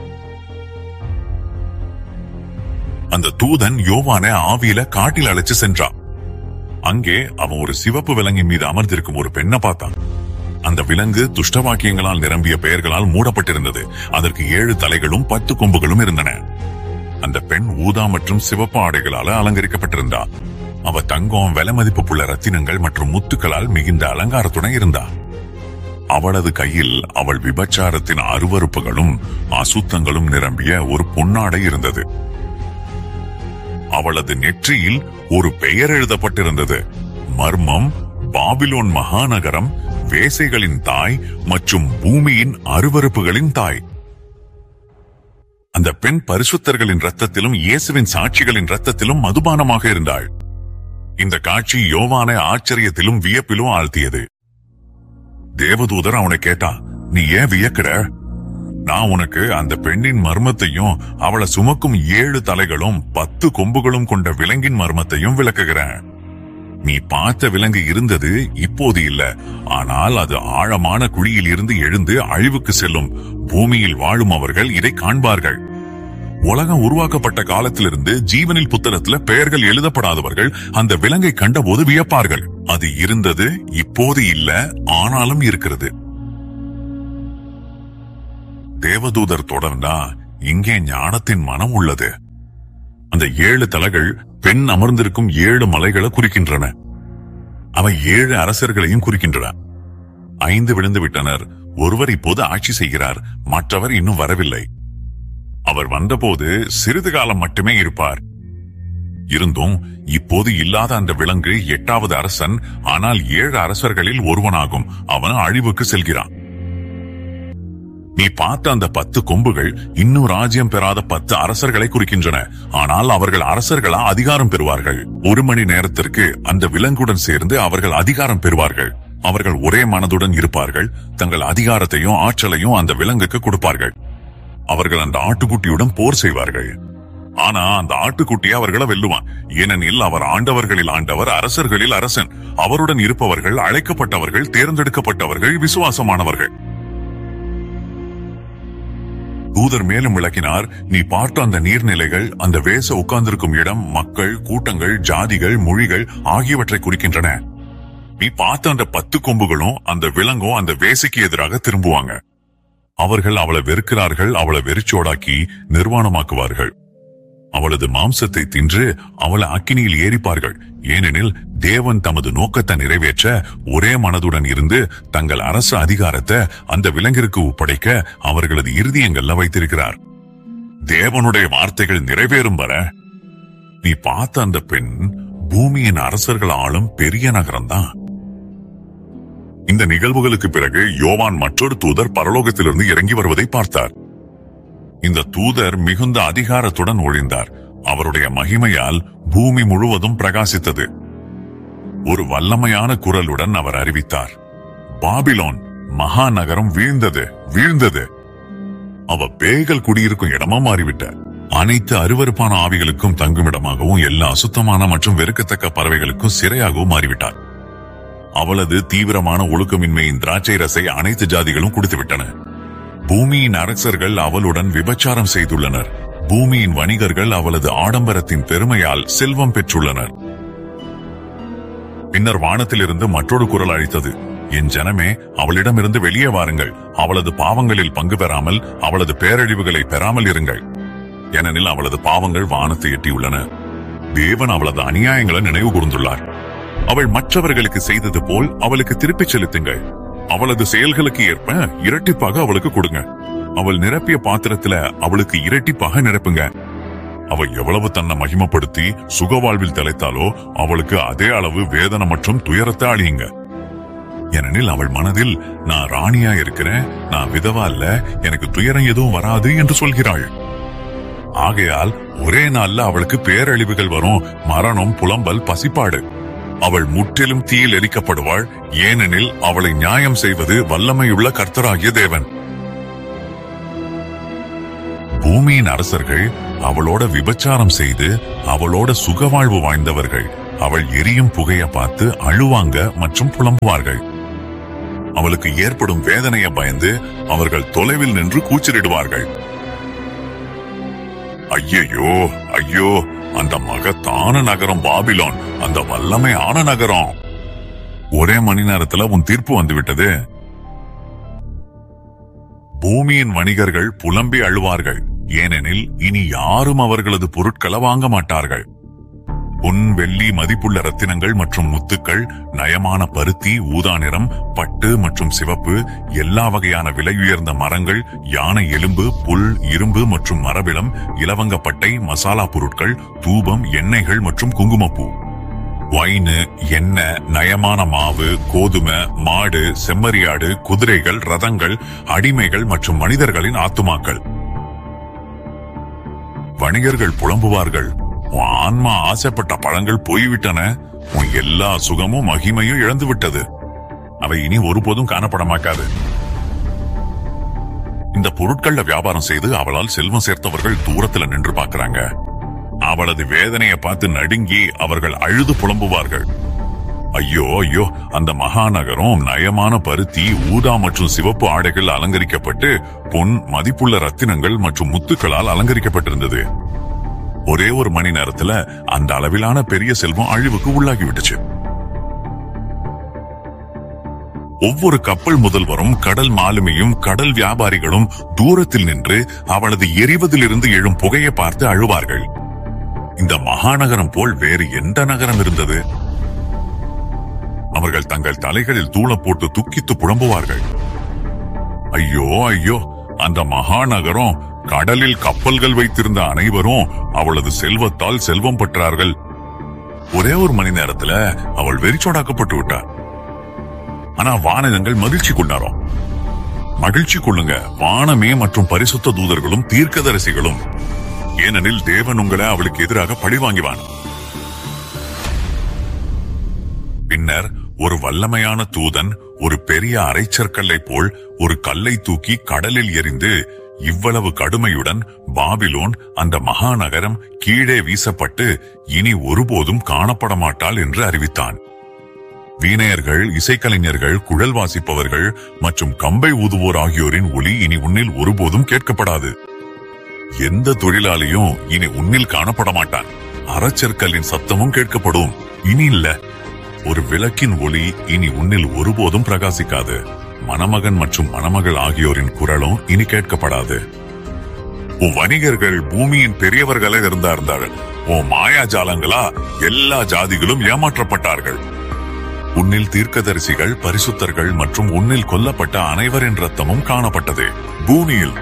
S1: அந்த தூதன் யோவானை ஆவியில காட்டில் அழைச்சு சென்றான் அங்கே அவன் ஒரு சிவப்பு விலங்கின் மீது அமர்ந்திருக்கும் ஒரு பெண்ணை பார்த்தான் அந்த விலங்கு துஷ்டவாக்கியங்களால் நிரம்பிய பெயர்களால் மூடப்பட்டிருந்தது அதற்கு ஏழு தலைகளும் பத்து கொம்புகளும் இருந்தன அந்த பெண் ஊதா மற்றும் சிவப்பு ஆடைகளால அலங்கரிக்கப்பட்டிருந்தா அவ தங்கம் விலை மதிப்புள்ள ரத்தினங்கள் மற்றும் முத்துக்களால் மிகுந்த அலங்காரத்துடன் இருந்தா அவளது கையில் அவள் விபச்சாரத்தின் அருவருப்புகளும் அசுத்தங்களும் நிரம்பிய ஒரு பொன்னாடை இருந்தது அவளது நெற்றியில் ஒரு பெயர் எழுதப்பட்டிருந்தது மர்மம் பாபிலோன் மகாநகரம் வேசைகளின் தாய் மற்றும் பூமியின் அருவருப்புகளின் தாய் அந்த பெண் பரிசுத்தர்களின் ரத்தத்திலும் இயேசுவின் சாட்சிகளின் ரத்தத்திலும் மதுபானமாக இருந்தாள் இந்த காட்சி யோவானை ஆச்சரியத்திலும் வியப்பிலும் ஆழ்த்தியது தேவதூதர் அவனை கேட்டான் நீ ஏன் வியக்கிற நான் உனக்கு அந்த பெண்ணின் மர்மத்தையும் அவளை சுமக்கும் ஏழு தலைகளும் பத்து கொம்புகளும் கொண்ட விலங்கின் மர்மத்தையும் விளக்குகிறேன் நீ பார்த்த விலங்கு இருந்தது இப்போது இல்ல ஆனால் அது ஆழமான குழியில் இருந்து எழுந்து அழிவுக்கு செல்லும் பூமியில் வாழும் அவர்கள் இதை காண்பார்கள் உலகம் உருவாக்கப்பட்ட காலத்திலிருந்து ஜீவனில் புத்தகத்துல பெயர்கள் எழுதப்படாதவர்கள் அந்த விலங்கை கண்டபோது வியப்பார்கள் அது இருந்தது இப்போது இல்ல ஆனாலும் இருக்கிறது தேவதூதர் தொடர்ந்தா இங்கே ஞானத்தின் மனம் உள்ளது அந்த ஏழு தலைகள் பெண் அமர்ந்திருக்கும் ஏழு மலைகளை குறிக்கின்றன அவை ஏழு அரசர்களையும் குறிக்கின்றன ஐந்து விழுந்து விட்டனர் ஒருவர் இப்போது ஆட்சி செய்கிறார் மற்றவர் இன்னும் வரவில்லை அவர் வந்தபோது சிறிது காலம் மட்டுமே இருப்பார் இருந்தும் இப்போது இல்லாத அந்த விலங்கு எட்டாவது அரசன் ஆனால் ஏழு அரசர்களில் ஒருவனாகும் அவன் அழிவுக்கு செல்கிறான் நீ பார்த்த அந்த பத்து கொம்புகள் இன்னும் ராஜ்யம் பெறாத பத்து அரசர்களை குறிக்கின்றன ஆனால் அவர்கள் அரசர்களா அதிகாரம் பெறுவார்கள் ஒரு மணி நேரத்திற்கு அந்த விலங்குடன் சேர்ந்து அவர்கள் அதிகாரம் பெறுவார்கள் அவர்கள் ஒரே மனதுடன் இருப்பார்கள் தங்கள் அதிகாரத்தையும் ஆற்றலையும் அந்த விலங்குக்கு கொடுப்பார்கள் அவர்கள் அந்த ஆட்டுக்குட்டியுடன் போர் செய்வார்கள் ஆனா அந்த ஆட்டுக்குட்டி அவர்களை வெல்லுவான் ஏனெனில் அவர் ஆண்டவர்களில் ஆண்டவர் அரசர்களில் அரசன் அவருடன் இருப்பவர்கள் அழைக்கப்பட்டவர்கள் தேர்ந்தெடுக்கப்பட்டவர்கள் விசுவாசமானவர்கள் தூதர் மேலும் விளக்கினார் நீ பார்த்த அந்த நீர்நிலைகள் அந்த வேச உட்கார்ந்திருக்கும் இடம் மக்கள் கூட்டங்கள் ஜாதிகள் மொழிகள் ஆகியவற்றை குறிக்கின்றன நீ பார்த்த அந்த பத்து கொம்புகளும் அந்த விலங்கும் அந்த வேசைக்கு எதிராக திரும்புவாங்க அவர்கள் அவளை வெறுக்கிறார்கள் அவளை வெறிச்சோடாக்கி நிர்வாணமாக்குவார்கள் அவளது மாம்சத்தை தின்று அவளை அக்கினியில் ஏறிப்பார்கள் ஏனெனில் தேவன் தமது நோக்கத்தை நிறைவேற்ற ஒரே மனதுடன் இருந்து தங்கள் அரசு அதிகாரத்தை அந்த விலங்கிற்கு ஒப்படைக்க அவர்களது இருதயங்கள்ல வைத்திருக்கிறார் தேவனுடைய வார்த்தைகள் நிறைவேறும் வர நீ பார்த்த அந்த பெண் பூமியின் அரசர்கள் ஆளும் பெரிய நகரம்தான் இந்த நிகழ்வுகளுக்கு பிறகு யோவான் மற்றொரு தூதர் பரலோகத்திலிருந்து இறங்கி வருவதை பார்த்தார் இந்த தூதர் மிகுந்த அதிகாரத்துடன் ஒழிந்தார் அவருடைய மகிமையால் பூமி முழுவதும் பிரகாசித்தது ஒரு வல்லமையான குரலுடன் அவர் அறிவித்தார் பாபிலோன் மகாநகரம் வீழ்ந்தது வீழ்ந்தது அவ பேய்கள் குடியிருக்கும் இடமா மாறிவிட்ட அனைத்து அருவருப்பான ஆவிகளுக்கும் தங்குமிடமாகவும் எல்லா அசுத்தமான மற்றும் வெறுக்கத்தக்க பறவைகளுக்கும் சிறையாகவும் மாறிவிட்டார் அவளது தீவிரமான ஒழுக்கமின்மையின் திராட்சை ரசை அனைத்து ஜாதிகளும் குடித்துவிட்டன பூமியின் அரசர்கள் அவளுடன் விபச்சாரம் செய்துள்ளனர் பூமியின் வணிகர்கள் அவளது ஆடம்பரத்தின் பெருமையால் செல்வம் பெற்றுள்ளனர் பின்னர் வானத்திலிருந்து மற்றொரு குரல் அழைத்தது என் ஜனமே அவளிடமிருந்து வெளியே வாருங்கள் அவளது பாவங்களில் பங்கு பெறாமல் அவளது பேரழிவுகளை பெறாமல் இருங்கள் ஏனெனில் அவளது பாவங்கள் வானத்தை எட்டியுள்ளன தேவன் அவளது அநியாயங்களை நினைவு கூர்ந்துள்ளார் அவள் மற்றவர்களுக்கு செய்தது போல் அவளுக்கு திருப்பிச் செலுத்துங்கள் அவளது செயல்களுக்கு ஏற்ப இரட்டிப்பாக அவளுக்கு கொடுங்க அவள் நிரப்பிய பாத்திரத்துல அவளுக்கு இரட்டிப்பாக நிரப்புங்க அவ எவ்வளவு தன்னை மகிமப்படுத்தி சுகவாழ்வில் தலைத்தாலோ அவளுக்கு அதே அளவு வேதனை மற்றும் துயரத்தை அழியுங்க ஏனெனில் அவள் மனதில் நான் ராணியா இருக்கிறேன் நான் விதவா இல்ல எனக்கு துயரம் எதுவும் வராது என்று சொல்கிறாள் ஆகையால் ஒரே நாள்ல அவளுக்கு பேரழிவுகள் வரும் மரணம் புலம்பல் பசிப்பாடு அவள் முற்றிலும் தீயில் எரிக்கப்படுவாள் ஏனெனில் அவளை நியாயம் செய்வது வல்லமையுள்ள கர்த்தராகிய தேவன் பூமியின் அரசர்கள் அவளோட விபச்சாரம் செய்து அவளோட சுகவாழ்வு வாழ்ந்தவர்கள் அவள் எரியும் புகைய பார்த்து அழுவாங்க மற்றும் புலம்புவார்கள் அவளுக்கு ஏற்படும் வேதனையை பயந்து அவர்கள் தொலைவில் நின்று கூச்சலிடுவார்கள் ஐயையோ ஐயோ அந்த மகத்தான நகரம் பாபிலோன் அந்த வல்லமை ஆன நகரம் ஒரே மணி நேரத்துல உன் தீர்ப்பு வந்து விட்டது பூமியின் வணிகர்கள் புலம்பி அழுவார்கள் ஏனெனில் இனி யாரும் அவர்களது பொருட்களை வாங்க மாட்டார்கள் பொன் வெள்ளி மதிப்புள்ள ரத்தினங்கள் மற்றும் முத்துக்கள் நயமான பருத்தி ஊதா நிறம் பட்டு மற்றும் சிவப்பு எல்லா வகையான விலையுயர்ந்த மரங்கள் யானை எலும்பு புல் இரும்பு மற்றும் மரபிலம் இலவங்கப்பட்டை மசாலா பொருட்கள் தூபம் எண்ணெய்கள் மற்றும் குங்குமப்பூ வைனு எண்ணெய் நயமான மாவு கோதுமை மாடு செம்மறியாடு குதிரைகள் ரதங்கள் அடிமைகள் மற்றும் மனிதர்களின் ஆத்துமாக்கள் வணிகர்கள் புலம்புவார்கள் உன் ஆன்மா ஆசைப்பட்ட பழங்கள் போய்விட்டன உன் எல்லா சுகமும் மகிமையும் இழந்து விட்டது அவை இனி ஒருபோதும் காணப்பட மாட்டாது இந்த பொருட்கள்ல வியாபாரம் செய்து அவளால் செல்வம் சேர்த்தவர்கள் தூரத்துல நின்று பார்க்கறாங்க அவளது வேதனையை பார்த்து நடுங்கி அவர்கள் அழுது புலம்புவார்கள் ஐயோ ஐயோ அந்த மகாநகரம் நயமான பருத்தி ஊதா மற்றும் சிவப்பு ஆடைகள் அலங்கரிக்கப்பட்டு பொன் மதிப்புள்ள ரத்தினங்கள் மற்றும் முத்துக்களால் அலங்கரிக்கப்பட்டிருந்தது ஒரே ஒரு மணி நேரத்துல அந்த அளவிலான பெரிய செல்வம் அழிவுக்கு உள்ளாகி விட்டுச்சு ஒவ்வொரு கப்பல் முதல்வரும் கடல் மாலுமியும் கடல் வியாபாரிகளும் தூரத்தில் நின்று அவளது எரிவதிலிருந்து எழும் புகையை பார்த்து அழுவார்கள் இந்த மகாநகரம் போல் வேறு எந்த நகரம் இருந்தது அவர்கள் தங்கள் தலைகளில் தூள போட்டு துக்கித்து புலம்புவார்கள் ஐயோ ஐயோ அந்த மகாநகரம் கடலில் கப்பல்கள் வைத்திருந்த அனைவரும் அவளது செல்வத்தால் செல்வம் பெற்றார்கள் ஒரே ஒரு மணி நேரத்துல அவள் வெறிச்சோடாக்கப்பட்டு விட்டார் ஆனா வானகங்கள் மகிழ்ச்சி கொண்டாரோம் மகிழ்ச்சி கொள்ளுங்க வானமே மற்றும் பரிசுத்த தூதர்களும் தீர்க்கதரிசிகளும் ஏனெனில் தேவன் உங்களை அவளுக்கு எதிராக பழிவாங்கிவான் பின்னர் ஒரு வல்லமையான தூதன் ஒரு பெரிய அரைச்சற்கல்லை போல் ஒரு கல்லை தூக்கி கடலில் எறிந்து இவ்வளவு கடுமையுடன் பாபிலோன் அந்த மகாநகரம் கீழே வீசப்பட்டு இனி ஒருபோதும் காணப்பட மாட்டாள் என்று அறிவித்தான் வீணையர்கள் இசைக்கலைஞர்கள் குழல் வாசிப்பவர்கள் மற்றும் கம்பை ஊதுவோர் ஆகியோரின் ஒலி இனி உன்னில் ஒருபோதும் கேட்கப்படாது எந்த தொழிலாளியும் இனி உன்னில் காணப்பட மாட்டான் அறச்சற்களின் சத்தமும் கேட்கப்படும் இனி இல்ல ஒரு விளக்கின் ஒளி இனி உன்னில் ஒருபோதும் பிரகாசிக்காது மணமகன் மற்றும் மணமகள் ஆகியோரின் குரலும் இனி கேட்கப்படாது உன் வணிகர்கள் பூமியின் பெரியவர்களே இருந்தார்கள் உன் மாயாஜாலங்களா எல்லா ஜாதிகளும் ஏமாற்றப்பட்டார்கள் உன்னில் தீர்க்கதரிசிகள் பரிசுத்தர்கள் மற்றும் உன்னில் கொல்லப்பட்ட அனைவரின் ரத்தமும் காணப்பட்டது பூமியில்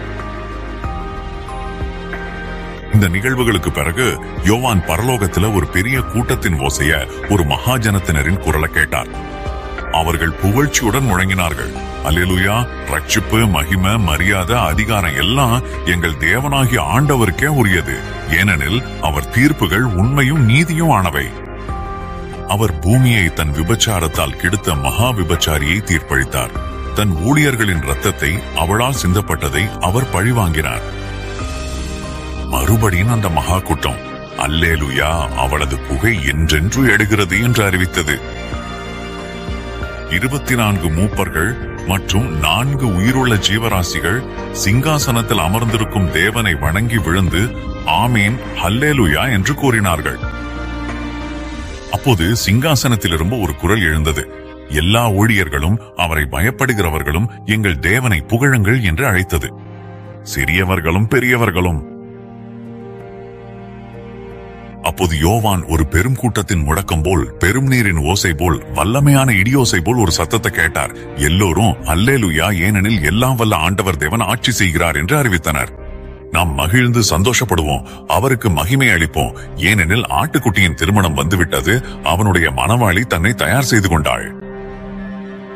S1: இந்த நிகழ்வுகளுக்கு பிறகு யோவான் பரலோகத்துல ஒரு பெரிய கூட்டத்தின் ஓசைய ஒரு மகாஜனத்தினரின் குரலை கேட்டார் அவர்கள் புகழ்ச்சியுடன் முழங்கினார்கள் அல்லேலூயா ரட்சிப்பு மகிமை மரியாதை அதிகாரம் எல்லாம் எங்கள் தேவனாகிய ஆண்டவருக்கே உரியது ஏனெனில் அவர் தீர்ப்புகள் உண்மையும் நீதியும் ஆனவை அவர் பூமியை தன் விபச்சாரத்தால் கெடுத்த மகா விபச்சாரியை தீர்ப்பளித்தார் தன் ஊழியர்களின் ரத்தத்தை அவளால் சிந்தப்பட்டதை அவர் பழிவாங்கினார் மறுபடியும் அந்த மகா கூட்டம் அல்லேலுயா அவளது புகை என்றென்று எடுகிறது என்று அறிவித்தது இருபத்தி நான்கு மூப்பர்கள் மற்றும் நான்கு உயிருள்ள ஜீவராசிகள் சிங்காசனத்தில் அமர்ந்திருக்கும் தேவனை வணங்கி விழுந்து ஆமேன் ஹல்லேலுயா என்று கூறினார்கள் அப்போது சிங்காசனத்திலிருந்து ஒரு குரல் எழுந்தது எல்லா ஊழியர்களும் அவரை பயப்படுகிறவர்களும் எங்கள் தேவனை புகழுங்கள் என்று அழைத்தது சிறியவர்களும் பெரியவர்களும் அப்போது யோவான் ஒரு பெரும் கூட்டத்தின் முழக்கம் போல் பெரும் நீரின் ஓசை போல் வல்லமையான இடியோசை போல் ஒரு சத்தத்தை கேட்டார் எல்லோரும் அல்லேலுயா ஏனெனில் எல்லாம் வல்ல ஆண்டவர் தேவன் ஆட்சி செய்கிறார் என்று அறிவித்தனர் நாம் மகிழ்ந்து சந்தோஷப்படுவோம் அவருக்கு மகிமை அளிப்போம் ஏனெனில் ஆட்டுக்குட்டியின் திருமணம் வந்துவிட்டது அவனுடைய மணவாளி தன்னை தயார் செய்து கொண்டாள்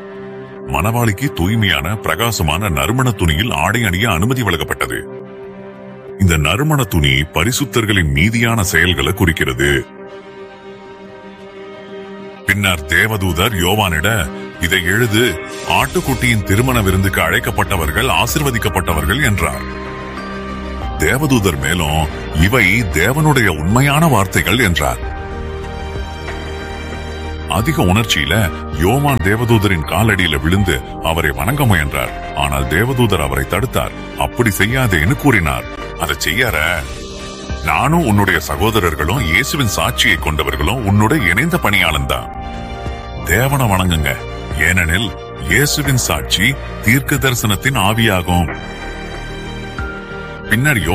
S1: மணவாளிக்கு தூய்மையான பிரகாசமான நறுமண துணியில் ஆடை அணிய அனுமதி வழங்கப்பட்டது இந்த நறுமண துணி பரிசுத்தர்களின் நீதியான செயல்களை குறிக்கிறது பின்னர் தேவதூதர் யோவானிட இதை எழுது ஆட்டுக்குட்டியின் திருமண விருந்துக்கு அழைக்கப்பட்டவர்கள் ஆசிர்வதிக்கப்பட்டவர்கள் என்றார் தேவதூதர் மேலும் இவை தேவனுடைய உண்மையான வார்த்தைகள் என்றார் அதிக உணர்ச்சியில யோவான் தேவதூதரின் காலடியில விழுந்து அவரை வணங்க முயன்றார் ஆனால் தேவதூதர் அவரை தடுத்தார் அப்படி செய்யாதேன்னு கூறினார் அதை செய்யார நானும் உன்னுடைய சகோதரர்களும் இயேசுவின் சாட்சியை கொண்டவர்களும் உன்னோட இணைந்த பணியாளன் தான் தேவனை வணங்குங்க ஏனெனில் இயேசுவின் சாட்சி தீர்க்க தரிசனத்தின் ஆவியாகும் பின்னர்